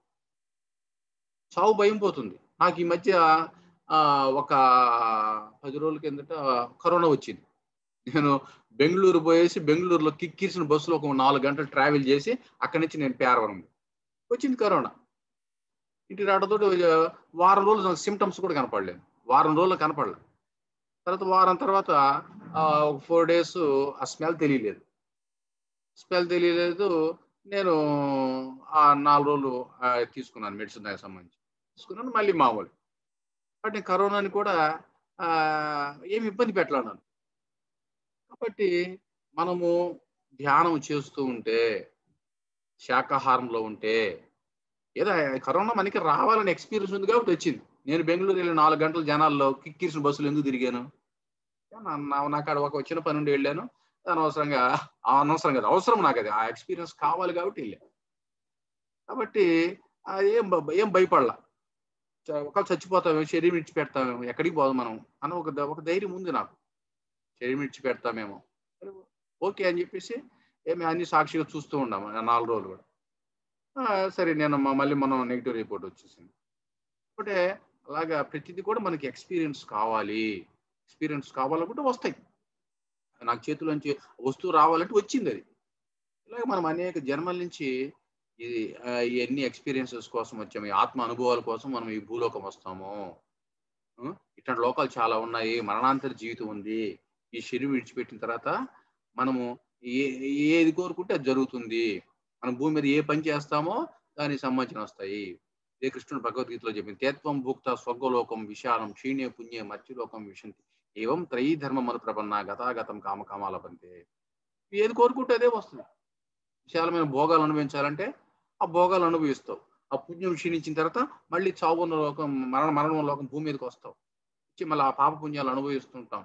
చావు భయం పోతుంది నాకు ఈ మధ్య ఆ, ఒక పది రోజుల కిందట కరోనా వచ్చింది నేను బెంగళూరు పోయేసి బెంగళూరులో కిక్కిరిసిన బస్సులో ఒక నాలుగు గంటలు ట్రావెల్ చేసి అక్కడి నుంచి నేను పేరవరం వచ్చింది కరోనా ఇంటి రావడంతో వారం రోజులు నాకు సిమ్టమ్స్ కూడా కనపడలేదు వారం రోజులు కనపడలేదు తర్వాత వారం తర్వాత ఆ, ఒక ఫోర్ డేస్ ఆ స్మెల్ తెలియలేదు స్మెల్ తెలియలేదు నేను ఆ నాలుగు రోజులు ఆ, తీసుకున్నాను మెడిసిన్ దానికి సంబంధించి తీసుకున్నాను మళ్ళీ మామూలు కాబట్టి నేను కరోనాని కూడా ఆ, ఏమి ఇబ్బంది పెట్టలేను కాబట్టి మనము ధ్యానం చేస్తూ ఉంటే శాకాహారంలో ఉంటే ఏదో కరోనా మనకి రావాలని ఎక్స్పీరియన్స్ ఉంది కాబట్టి వచ్చింది నేను బెంగళూరు వెళ్ళి నాలుగు గంటల జనాల్లో కిక్కిరిసిన బస్సులు ఎందుకు తిరిగాను నా- నా- నాకు అక్కడ ఒక చిన్న పని ఉండి వెళ్ళాను అనవసరంగా ఆ అనవసరం కదా అవసరం నాకు అది ఆ ఎక్స్పీరియన్స్ కావాలి కాబట్టి వెళ్ళాను కాబట్టి అది ఏం భ- ఏం భయపడలా చ- ఒకవేళ చచ్చిపోతామేమో శరీరం ఇచ్చి పెడతామేమో ఎక్కడికి పోదు మనం అని ఒక ద- ఒక ధైర్యం ఉంది నాకు శరీరం ఇచ్చి పెడతామేమో సరే, ఓకే అని చెప్పేసి ఏమి అన్ని సాక్షిగా చూస్తూ ఉన్నాము ఆ నాలుగు రోజులు కూడా ఆ, సరే నేను మ- మళ్ళీ మనం నెగిటివ్ రిపోర్ట్ వచ్చేసింది అంటే అలాగా ప్రతిదీ కూడా మనకి ఎక్స్పీరియన్స్ కావాలి ఎక్స్పీరియన్స్ కావాలనుకుంటే వస్తాయి నాకు చేతిలోంచి వస్తువు రావాలంటే వచ్చింది అది ఇలాగ మనం అనేక జన్మల నుంచి ఇది ఆ, ఇవన్నీ ఎక్స్పీరియన్సెస్ కోసం వచ్చాము ఈ ఆత్మ అనుభవాల కోసం మనం ఈ భూలోకం వస్తాము ఆ, ఇట్లాంటి లోకాలు చాలా ఉన్నాయి మరణాంతర జీవితం ఉంది ఈ శరీరం విడిచిపెట్టిన తర్వాత మనము ఏ ఏది కోరుకుంటే అది జరుగుతుంది మనం భూమి మీద ఏ పని చేస్తామో దానికి సంబంధించిన వస్తాయి ఇదే కృష్ణుడు భగవద్గీతలో చెప్పింది తేత్వం భుక్త స్వర్గలోకం విశాలం క్షీణే పుణ్య మత్స్యలోకం విశంతి ఏవం త్రయీ ధర్మ మను ప్రపన్న గతాగతం కామకామాల బంతే ఏది కోరుకుంటే అదే వస్తుంది విశాలమైన భోగాలు అనుభవించాలంటే ఆ భోగాలు అనుభవిస్తావు ఆ పుణ్యం క్షీణించిన తర్వాత మళ్ళీ చావు ఉన్న లోకం మరణ మరణం లోకం భూమి మీదకి వస్తావు వచ్చి మళ్ళీ ఆ పాప పుణ్యాలు అనుభవిస్తుంటాం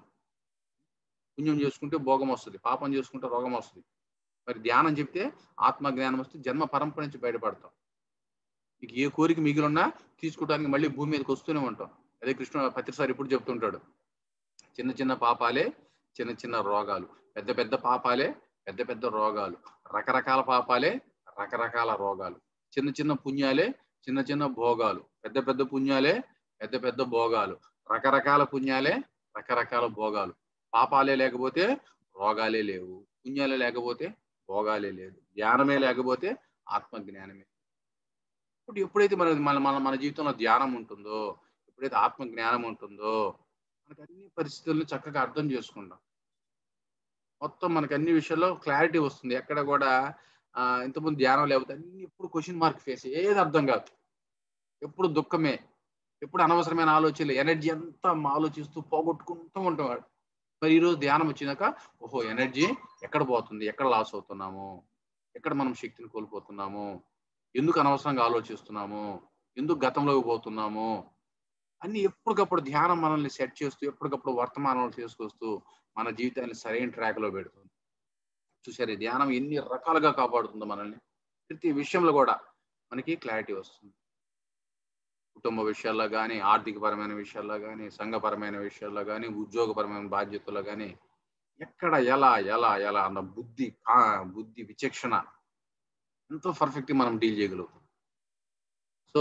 పుణ్యం చేసుకుంటే భోగం వస్తుంది పాపం చేసుకుంటే రోగం వస్తుంది మరి ధ్యానం చెప్తే ఆత్మ జ్ఞానం వస్తే జన్మ పరంపర నుంచి బయటపడతాం నీకు ఏ కోరిక మిగిలిన్నా తీసుకోవడానికి మళ్ళీ భూమి మీదకి వస్తూనే ఉంటాం అదే కృష్ణ ప్రతిసారి ఇప్పుడు చెప్తుంటాడు చిన్న చిన్న పాపాలే చిన్న చిన్న రోగాలు పెద్ద పెద్ద పాపాలే పెద్ద పెద్ద రోగాలు రకరకాల పాపాలే రకరకాల రోగాలు చిన్న చిన్న పుణ్యాలే చిన్న చిన్న భోగాలు పెద్ద పెద్ద పుణ్యాలే పెద్ద పెద్ద భోగాలు రకరకాల పుణ్యాలే రకరకాల భోగాలు పాపాలే లేకపోతే రోగాలే లేవు పుణ్యాలే లేకపోతే భోగాలే లేదు ధ్యానమే లేకపోతే ఆత్మ జ్ఞానమే ఇప్పుడు ఎప్పుడైతే మన మన మన మన జీవితంలో ధ్యానం ఉంటుందో ఎప్పుడైతే ఆత్మ జ్ఞానం ఉంటుందో మనకు అన్ని పరిస్థితులను చక్కగా అర్థం చేసుకుంటాం మొత్తం మనకు అన్ని విషయాల్లో క్లారిటీ వస్తుంది ఎక్కడ కూడా ఆ, ఇంతకుముందు ధ్యానం లేకపోతే అన్ని ఎప్పుడు క్వశ్చన్ మార్క్ ఫేస్ ఏది అర్థం కాదు ఎప్పుడు దుఃఖమే ఎప్పుడు అనవసరమైన ఆలోచనలు ఎనర్జీ అంతా ఆలోచిస్తూ పోగొట్టుకుంటూ ఉంటాడు మరి ఈరోజు ధ్యానం వచ్చినాక ఓహో ఎనర్జీ ఎక్కడ పోతుంది ఎక్కడ లాస్ అవుతున్నాము ఎక్కడ మనం శక్తిని కోల్పోతున్నాము ఎందుకు అనవసరంగా ఆలోచిస్తున్నాము ఎందుకు గతంలోకి పోతున్నాము అన్ని ఎప్పటికప్పుడు ధ్యానం మనల్ని సెట్ చేస్తూ ఎప్పటికప్పుడు వర్తమానంలో తీసుకొస్తూ మన జీవితాన్ని సరైన ట్రాక్ లో పెడుతుంది చూసారు ఈ ధ్యానం ఎన్ని రకాలుగా కాపాడుతుందో మనల్ని ప్రతి విషయంలో కూడా మనకి క్లారిటీ వస్తుంది కుటుంబ విషయాల్లో కానీ ఆర్థికపరమైన విషయాల్లో కానీ సంఘపరమైన విషయాల్లో కానీ ఉద్యోగపరమైన బాధ్యతల్లో కానీ ఎక్కడ ఎలా ఎలా ఎలా అన్న బుద్ధి ఆ, బుద్ధి విచక్షణ ఎంతో పర్ఫెక్ట్ మనం డీల్ చేయగలుగుతాం సో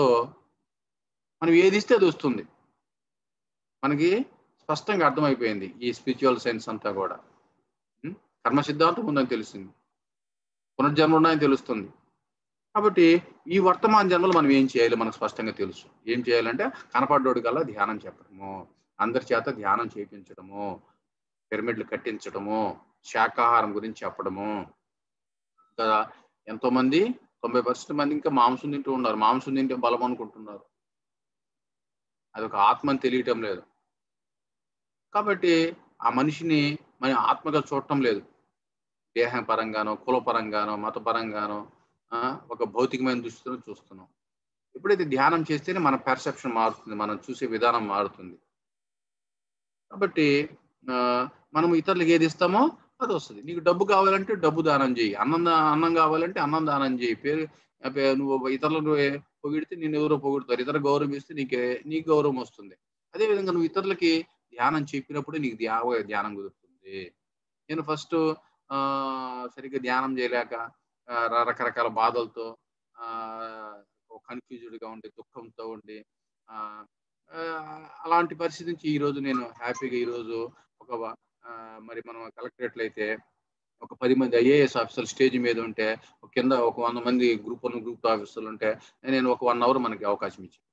మనం ఏది ఇస్తే అది వస్తుంది మనకి స్పష్టంగా అర్థమైపోయింది ఈ స్పిరిచువల్ సైన్స్ అంతా కూడా ఉం? కర్మ సిద్ధాంతం ఉందని తెలిసింది పునర్జన్మ ఉన్నాయని తెలుస్తుంది కాబట్టి ఈ వర్తమాన జన్మలో మనం ఏం చేయాలి మనకు స్పష్టంగా తెలుసు ఏం చేయాలంటే కనపడ్డోడి కల్లా ధ్యానం చెప్పడము అందరి చేత ధ్యానం చేయించడము పిరమిడ్లు కట్టించడము శాకాహారం గురించి చెప్పడము ఇంకా ఎంతో మంది తొంభై పర్సెంట్ మంది ఇంకా మాంసం తింటూ ఉన్నారు మాంసం తింటే బలం అనుకుంటున్నారు అది ఒక ఆత్మని తెలియటం లేదు కాబట్టి ఆ మనిషిని మన ఆత్మగా చూడటం లేదు దేహం పరంగానో కుల పరంగానో మత పరంగానో ఆ, ఒక భౌతికమైన దృష్టితో చూస్తున్నాం ఎప్పుడైతే ధ్యానం చేస్తేనే మన పర్సెప్షన్ మారుతుంది మనం చూసే విధానం మారుతుంది కాబట్టి ఆ, మనం ఇతరులకు ఏది ఇస్తామో అది వస్తుంది నీకు డబ్బు కావాలంటే డబ్బు దానం చేయి అన్నం దా- అన్నం కావాలంటే అన్నం దానం చేయి పేరు ఆ పే- నువ్వు ఇతరులను పొగిడితే నేను ఎవరో పొగుడుతారు ఇతర గౌరవం ఇస్తే నీకే నీకు గౌరవం వస్తుంది అదే విధంగా నువ్వు ఇతరులకి ధ్యానం చెప్పినప్పుడు నీకు ధ్యా ధ్యానం కుదురుతుంది నేను ఫస్ట్ ఆ సరిగ్గా ధ్యానం చేయలేక ఆ, ర- రకరకాల బాధలతో ఆ కన్ఫ్యూజ్డ్ గా ఉండి దుఃఖంతో ఉండి ఆ ఆ, అలాంటి పరిస్థితి నుంచి ఈ రోజు నేను హ్యాపీగా ఈ రోజు ఒక ఆ, మరి మనం కలెక్టరేట్లు అయితే ఒక పది మంది ఐఏఎస్ ఆఫీసర్లు స్టేజ్ మీద ఉంటే ఒక కింద ఒక వంద మంది గ్రూప్ వన్ గ్రూప్ ఆఫీసర్లు ఉంటే నేను ఒక వన్ అవర్ మనకి అవకాశం ఇచ్చాను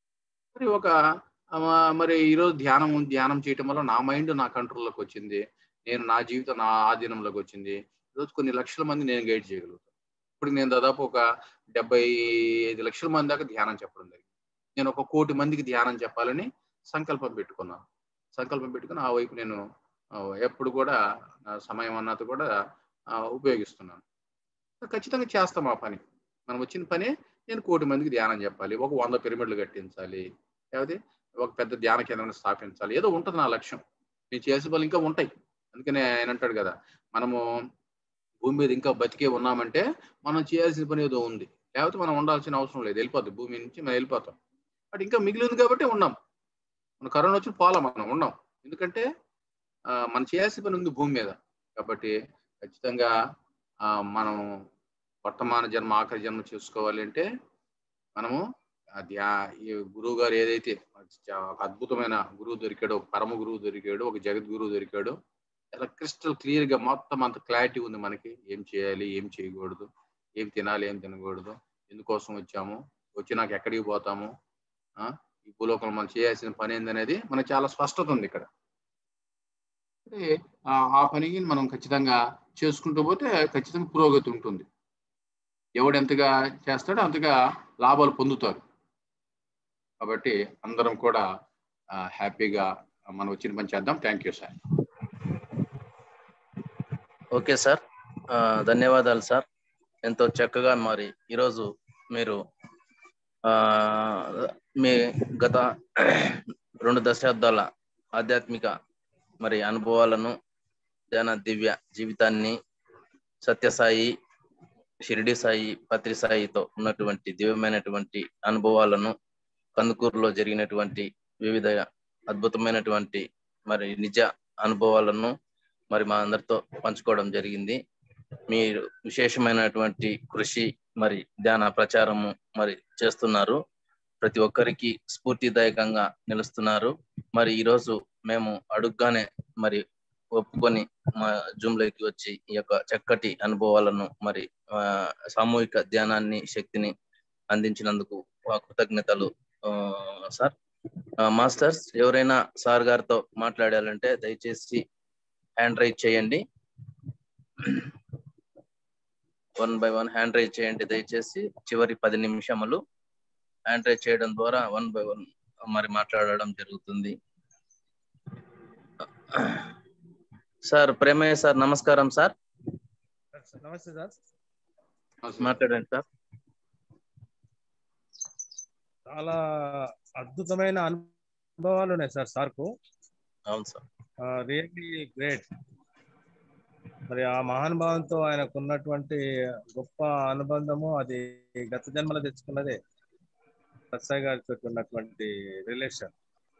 మరి ఒక ఆ, మరి ఈరోజు ధ్యానం ధ్యానం చేయటం వల్ల నా మైండ్ నా కంట్రోల్లోకి వచ్చింది నేను నా జీవితం నా ఆధీనంలోకి వచ్చింది ఈరోజు కొన్ని లక్షల మంది నేను గైడ్ చేయగలుగుతాను ఇప్పుడు నేను దాదాపు ఒక డెబ్బై ఐదు లక్షల మంది దాకా ధ్యానం చెప్పడం జరిగింది నేను ఒక కోటి మందికి ధ్యానం చెప్పాలని సంకల్పం పెట్టుకున్నాను సంకల్పం పెట్టుకుని ఆ వైపు నేను ఆ, ఎప్పుడు కూడా నా సమయం అన్నది కూడా ఆ, ఉపయోగిస్తున్నాను ఖచ్చితంగా చేస్తాం ఆ పని మనం వచ్చిన పని నేను కోటి మందికి ధ్యానం చెప్పాలి ఒక వంద పిరమిడ్లు కట్టించాలి లేకపోతే ఒక పెద్ద ధ్యాన కేంద్రాన్ని స్థాపించాలి ఏదో ఉంటుంది నా లక్ష్యం నేను చేసే పనులు ఇంకా ఉంటాయి అందుకనే ఆయన అంటాడు కదా మనము భూమి మీద ఇంకా బతికే ఉన్నామంటే మనం చేయాల్సిన పని ఏదో ఉంది లేకపోతే మనం ఉండాల్సిన అవసరం లేదు వెళ్ళిపోద్ది భూమి నుంచి మనం వెళ్ళిపోతాం బట్ ఇంకా మిగిలింది కాబట్టి ఉన్నాం మన కరోనా వచ్చి పోలా మనం ఉన్నాం ఎందుకంటే ఆ, మనం చేయాల్సిన పని ఉంది భూమి మీద కాబట్టి ఖచ్చితంగా ఆ, మనం వర్తమాన జన్మ ఆఖరి జన్మ చూసుకోవాలి అంటే మనము ఆ ధ్యా ఈ గురువు గారు ఏదైతే ఒక అద్భుతమైన గురువు దొరికాడు ఒక పరమ గురువు దొరికాడు ఒక జగద్గురువు దొరికాడు చాలా క్రిస్టల్ క్లియర్ గా మొత్తం అంత క్లారిటీ ఉంది మనకి ఏం చేయాలి ఏం చేయకూడదు ఏం తినాలి ఏం తినకూడదు ఎందుకోసం వచ్చాము వచ్చి నాకు ఎక్కడికి పోతాము ఆ ఈ భూలోకంలో మనం చేయాల్సిన పని ఏందనేది మనకు చాలా స్పష్టత ఉంది ఇక్కడ అంటే ఆ ఆ పనికి మనం ఖచ్చితంగా చేసుకుంటూ పోతే ఖచ్చితంగా పురోగతి ఉంటుంది ఎవడు ఎంతగా చేస్తాడో అంతగా లాభాలు పొందుతారు కాబట్టి అందరం కూడా ఆ, హ్యాపీగా మనం వచ్చిన పని చేద్దాం thank you sir okay sir ఆ, ధన్యవాదాలు సార్ ఎంతో చక్కగా మరి ఈరోజు మీరు ఆ మీ గత రెండు దశాబ్దాల ఆధ్యాత్మిక మరి అనుభవాలను ధ్యాన దివ్య జీవితాన్ని సత్యసాయి షిరిడి సాయి పత్రి సాయితో ఉన్నటువంటి దివ్యమైనటువంటి అనుభవాలను కందుకూరులో జరిగినటువంటి వివిధ అద్భుతమైనటువంటి మరి నిజ అనుభవాలను మరి మా అందరితో పంచుకోవడం జరిగింది మీరు విశేషమైనటువంటి కృషి మరి ధ్యాన ప్రచారము మరి చేస్తున్నారు ప్రతి ఒక్కరికి స్ఫూర్తిదాయకంగా నిలుస్తున్నారు మరి ఈరోజు మేము అడుగ్గానే మరి ఒప్పుకొని మా జూమ్ లోకి వచ్చి ఈ యొక్క చక్కటి అనుభవాలను మరి ఆ, సామూహిక ధ్యానాన్ని శక్తిని అందించినందుకు మా కృతజ్ఞతలు ఆ, సార్ ఆ, మాస్టర్స్ ఎవరైనా సార్ గారితో మాట్లాడాలంటే దయచేసి హ్యాండ్ రైజ్ చేయండి one by one hand raise చేయండి దయచేసి చివరి పది నిమిషములు హ్యాండ్ రైజ్ చేయడం ద్వారా వన్ బై వన్ మరి మాట్లాడడం జరుగుతుంది సార్ ప్రేమయ్య సార్ నమస్కారం సార్ నమస్తే సార్ మాట్లాడండి సార్ చాలా అద్భుతమైన అనుభవాలు ఉన్నాయి సార్ సార్కు అవును సార్ రియల్లీ గ్రేట్ మరి ఆ మహానుభావంతో ఆయనకు ఉన్నటువంటి గొప్ప అనుబంధము అది గత జన్మలో తెచ్చుకున్నదే సత్సాయి గారితో ఉన్నటువంటి రిలేషన్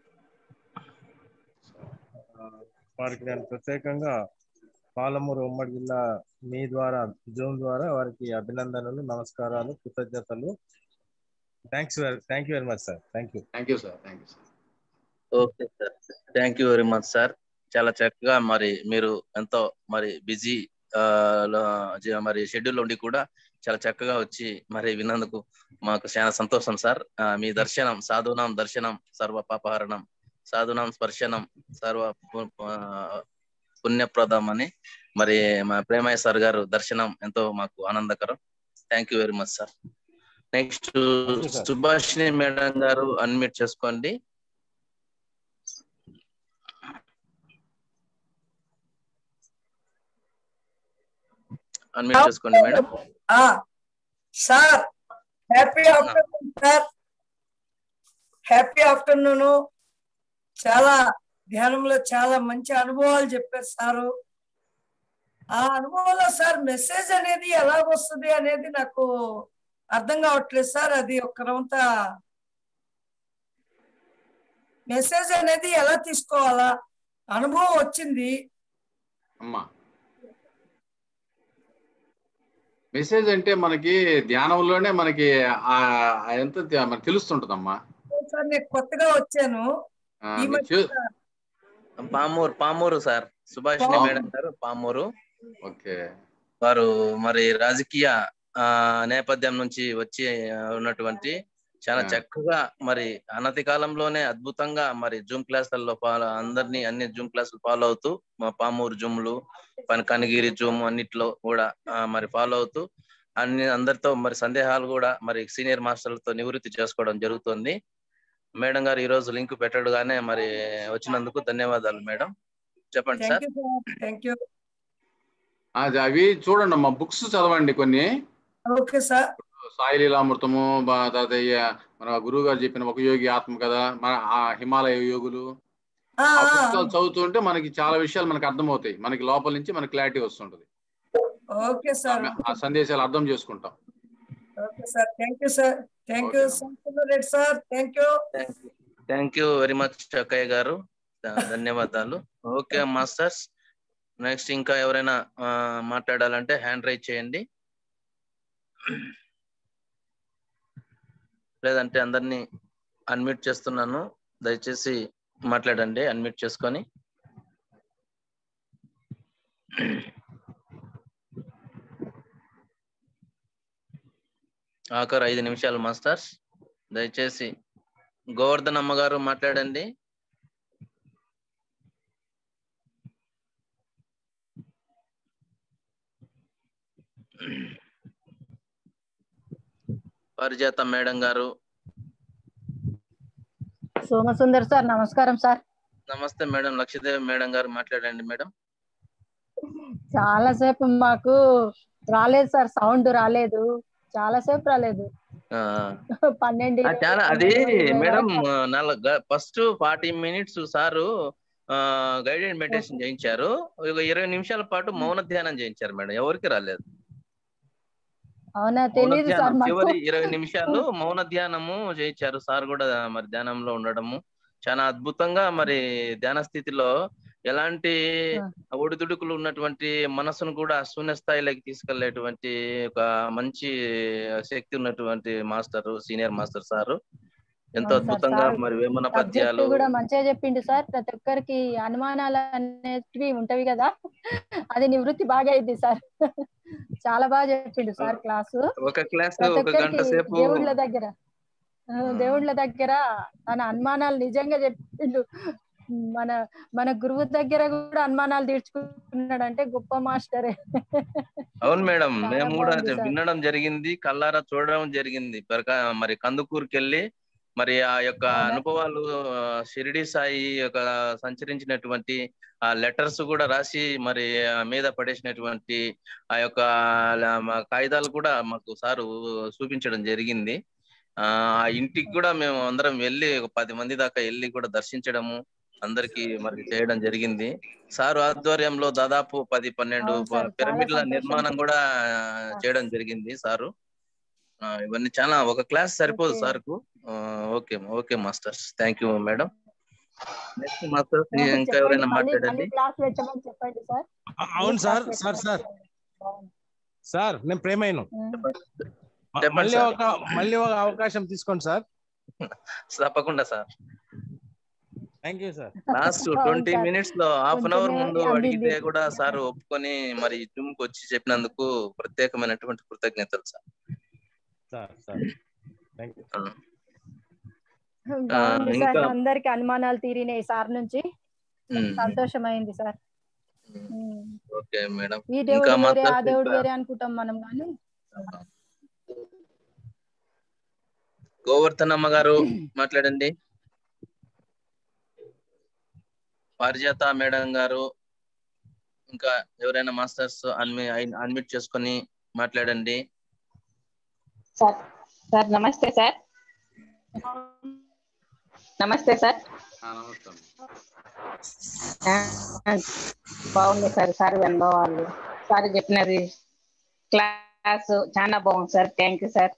వారికి నేను ప్రత్యేకంగా పాలమూరు ఉమ్మడి జిల్లా మీ ద్వారా జూమ్ ద్వారా వారికి అభినందనలు నమస్కారాలు కృతజ్ఞతలు thanks thank you very much sir thank you thank you sir thank you sir okay sir thank you very much sir చాలా చక్కగా మరి మీరు ఎంతో మరి బిజీ మరి షెడ్యూల్ ఉండి కూడా చాలా చక్కగా వచ్చి మరి విన్నందుకు మాకు చాలా సంతోషం సార్ ఆ, మీ దర్శనం సాధునాం దర్శనం సర్వ పాపహరణం సాధునాం స్పర్శనం సర్వ పు- ఆ, పుణ్యప్రదం అని మరి మా ప్రేమయ్య సార్ గారు దర్శనం ఎంతో మాకు ఆనందకరం thank you very much sir next you, sir. Subhashini madam గారు అన్మ్యూట్ చేసుకోండి అన్మ్యూట్ చేసుకోండి మేడం ఆ sir happy afternoon sir happy afternoon చాలా ధ్యానంలో చాలా మంచి అనుభవాలు చెప్పారు సారు ఆ అనుభవంలో సార్ మెసేజ్ అనేది ఎలాగొస్తుంది అనేది నాకు అర్థం కావట్లేదు సార్ అది ఒక్కరంత మెసేజ్ అనేది ఎలా తీసుకోవాలా అనుభవం వచ్చింది అమ్మా మెసేజ్ అంటే మనకి ధ్యానంలోనే మనకి ఆ ఆ ఎంత తే- మనకి తెలుస్తుంటదమ్మా సార్ నేను కొత్తగా వచ్చాను ఆ, ఈ మీరు మధ్య చూ- పామూరు పామూరు సార్ సుభాషిణి పామూరు. మేడం గారు పామూరు ఓకే వారు మరి రాజకీయ ఆ నేపథ్యం నుంచి వచ్చి ఆ, ఉన్నటువంటి చాలా ఆ. చక్కగా మరి అనతి కాలంలోనే అద్భుతంగా మరి జూమ్ క్లాసులలో ఫాలో అందరినీ అన్ని జూమ్ క్లాసులు ఫాలో అవుతూ మా పామూరు జూమ్లు పని కనిగిరి జూమ్ అన్నిట్లో కూడా ఆ, మరి ఫాలో అవుతూ అన్ని అందరితో మరి సందేహాలు కూడా మరి సీనియర్ మాస్టర్లతో నివృత్తి చేసుకోవడం జరుగుతుంది మేడం గారు ఈ రోజు లింక్ పెట్టడుగానే మరి వచ్చినందుకు ధన్యవాదాలు మేడం చెప్పండి sir thank you sir thank you అది అవి చూడండి అమ్మా బుక్స్ చదవండి కొన్ని ఓకే సార్ సాయి లీలామృతము బా- తర్వాత ఈ మన గురువు గారు చెప్పిన ఒక యోగి ఆత్మ కదా మన ఆ హిమాలయ యోగులు ఆ, ఆ ఆ, పుస్తకాలు చదువుతుంటే మనకి చాలా విషయాలు మనకి అర్థమవుతాయి మనకి లోపల నుంచి మనకి క్లారిటీ వస్తుంటది ఓకే సార్ ఆ సందేశాలు అర్థం చేసుకుంటాం okay sir thank you sir thank you Reddy sir thank you thank you very much అక్కయ్య గారు ధ- ధన్యవాదాలు ఓకే మాస్టర్స్ నెక్స్ట్ ఇంకా ఎవరైనా ఆ, మాట్లాడాలంటే హ్యాండ్ రైజ్ చేయండి లేదంటే అందరినీ అన్మ్యూట్ చేస్తున్నాను దయచేసి మాట్లాడండి అన్మ్యూట్ చేసుకొని ఆఖరు ఐదు నిమిషాలు మాస్టర్స్ దయచేసి గోవర్ధన్ అమ్మగారు మాట్లాడండి పరిజాత మేడం గారు సోమసుందర్ సార్ నమస్కారం sir namaste madam Lakshmidevi madam గారు మాట్లాడండి మేడం చాలా సేపు మాకు రాలేదు సార్ సౌండ్ రాలేదు చాలా సేపు రాలేదు ఆ, పన్నెండు ఆ, చాలా అది పన్నెండు, ఇరవై మేడం వరకు. నాలుగు first forty minutes sir guided meditation చేయించారు ఒక ఇరవై నిమిషాల పాటు మౌన ధ్యానం చేయించారు మేడం ఎవరికి రాలేదు అవునా మౌన తెలియదు సార్ ధ్యానం మాకు చివరి ఇరవై నిమిషాలు మౌన ధ్యానము చేయించారు సార్ కూడా మరి ధ్యానంలో ఉండడము చాలా అద్భుతంగా మరి ధ్యాన స్థితిలో ఎలాంటి ఒడిదుడుకులు ఉన్నటువంటి మనసును కూడా శూన్య స్థాయిలోకి తీసుకెళ్లేటువంటి ఒక మంచి శక్తి ఉన్నటువంటి మాస్టర్ సీనియర్ మాస్టర్ సారు ఎంతో అవును సార్, అద్భుతంగా సార్ మరి వేమన సబ్జెక్ట్ పద్యాలు కూడా మంచిగా చెప్పిండు సార్ ప్రతి ఒక్కరికి అనుమానాలు అనేటివి ఉంటవి కదా అది నివృత్తి బాగా అయింది సార్ చాలా బాగా చెప్పిండు సార్ క్లాసు ఒక క్లాస్ ప్రతి ఒక గంట ఒక్కరికి సేపు దేవుళ్ళ దగ్గర ఆ, దేవుళ్ళ దగ్గర తన అనుమానాలు నిజంగా చెప్పిండు మన మన గురువు దగ్గర కూడా అనుమానాలు తీర్చుకున్నాడు అంటే గొప్ప మాస్టరే అవును మేడం చాలా మేము కూడా బాగుంది సార్. వినడం జరిగింది కల్లారా చూడడం జరిగింది పరక- మరి కందుకూరుకి వెళ్ళి మరి ఆ యొక్క అవునా? అనుభవాలు ఆ, షిరిడి సాయి యొక్క సంచరించినటువంటి ఆ లెటర్స్ కూడా రాసి మరి ఆ మీద పడేసినటువంటి ఆ యొక్క ల- మా కాగితాలు కూడా మాకు సారు చూపించడం జరిగింది ఆ ఆ ఇంటికి కూడా మేము అందరం వెళ్ళి ఒక పది మంది దాకా వెళ్ళి కూడా దర్శించడము అందరికి మరి చేయడం జరిగింది సారు ఆధ్వర్యంలో దాదాపు పది పన్నెండు అవును సార్, చాలా పిరమిడ్ల సంతోషం. నిర్మాణం కూడా చేయడం జరిగింది సారు ఆ, ఇవన్నీ చాలా ఒక క్లాస్ సరిపోదు ఓకే. సార్కు ఆ, okay okay masters thank you madam next masters నాకు ఇంకా చెప్పండి, ఎవరైనా మళ్ళీ మాట్లాడండి మళ్ళీ క్లాస్ పెట్టమని చెప్పండి సార్ అవును మళ్ళీ సార్ క్లాస్ సార్ సార్ పెట్టమని చెప్పండి. సార్ నేను ప్రేమైన చెప్పండి మళ్ళీ సార్. ఒక మళ్ళీ ఒక అవకాశం తీసుకోండి సార్ తప్పకుండా sir thank you sir last అవును ట్వంటీ సార్. మినిట్స్ లో హాఫ్ అన్ అవర్ కొంచెమే ముందు అందింది. అడిగితే కూడా సార్ ఒప్పుకొని మరి జూమ్ కి వచ్చి చెప్పినందుకు ప్రత్యేకమైనటువంటి కృతజ్ఞతలు sir sir sir thank you బాగుంది సార్ ఇంకా- అందరికి అనుమానాలు తీరినాయి సార్ నుంచి ఉమ్, సంతోషమైంది sir um, um. Okay madam ఈ ఇంకా దేవుడు వేరే ఆ మాట్లాడితే దేవుడు ఇంకా- వేరే అనుకుంటాం మనం కానీ గోవర్ధనమ్మ గారు మాట్లాడండి పారిజాత మేడం గారు ఇంకా ఎవరైనా మాస్టర్స్ అన్మి అన్మిట్ చేసుకొని మాట్లాడండి sir sir namaste sir namaste sir namaste ఆ, బాగుంది సార్ సార్ అనుభవాలు సార్ చెప్పినది క్లాస్ చాలా బాగుంది sir thank you sir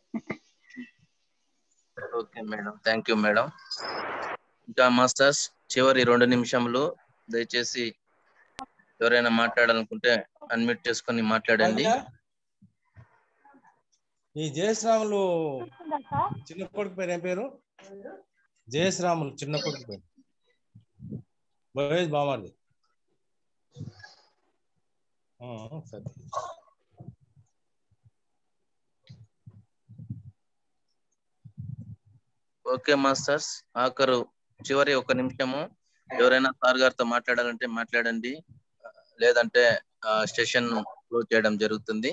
okay madam thank you madam ఇంకా మాస్టర్స్ చివరి రెండు నిమిషములు దయచేసి ఎవరైనా మాట్లాడాలనుకుంటే అన్మ్యూట్ చేసుకొని మాట్లాడండి ఈ జయశ్రాములు చిన్న కొడుకు పేరు ఏం పేరు జయశ్రాములు చిన్న కొడుకు పేరు మహేష్ బామార్ది ఆ, సరే ఓకే మాస్టర్స్ ఆఖరు చివరి ఒక నిమిషము ఎవరైనా సార్ గారితో మాట్లాడాలంటే మాట్లాడండి లేదంటే స్టేషన్ క్లోజ్ చేయడం జరుగుతుంది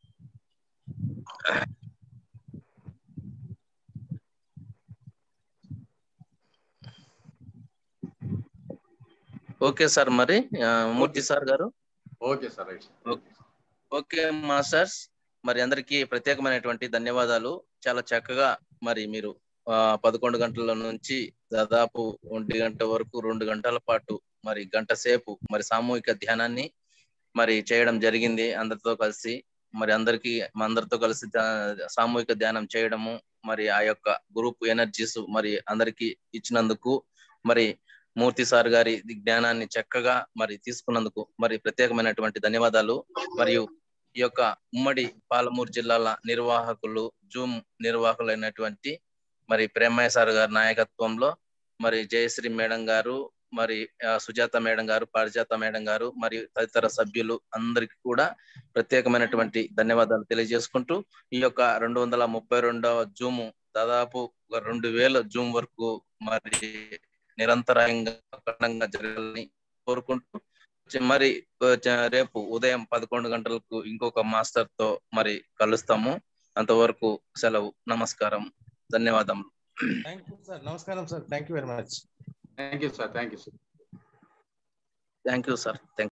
ఓకే సార్ మరి ఆ, మూర్తి సార్ గారు okay sir right okay masters మరి అందరికీ ప్రత్యేకమైనటువంటి ధన్యవాదాలు చాలా చక్కగా మరి మీరు ఆ, పదకొండు గంటల నుంచి దాదాపు ఒంటి గంట వరకు రెండు గంటల పాటు మరి గంట సేపు మరి సామూహిక ధ్యానాన్ని మరి చేయడం జరిగింది అందరితో కలిసి మరి అందరికి మా అందరితో కలిసి ధ్యా- సామూహిక ధ్యానం చేయడము మరి ఆ యొక్క గ్రూప్ ఎనర్జీస్ మరి అందరికి ఇచ్చినందుకు మరి మూర్తి సార్ గారి జ్ఞానాన్ని చక్కగా మరి తీసుకున్నందుకు మరి ప్రత్యేకమైనటువంటి ధన్యవాదాలు మరియు ఈ యొక్క ఉమ్మడి పాలమూరు జిల్లాల నిర్వాహకులు జూమ్ నిర్వాహకులైనటువంటి మరి ప్రేమయ్య సార్ గారి నాయకత్వంలో మరి జయశ్రీ మేడం గారు మరి ఆ, సుజాత మేడం గారు పారిజాత మేడం గారు మరియు తదితర సభ్యులు అందరికి కూడా ప్రత్యేకమైనటువంటి ధన్యవాదాలు తెలియజేసుకుంటూ ఈ యొక్క రెండు వందల ముప్పై రెండవ జూమ్ దాదాపు ఒక రెండు వేల జూమ్ వరకు మరి నిరంతరాయంగా అఖండంగా జరగాలని కోరుకుంటూ చ- మరి ఆ, చ- రేపు ఉదయం పదకొండు గంటలకు ఇంకొక మాస్టర్ తో మరి కలుస్తాము అంతవరకు సెలవు నమస్కారం ధన్యవాదములు థ్యాంక్ యూ సార్ నమస్కారం sir thank you very much thank you sir thank you sir thank you sir thank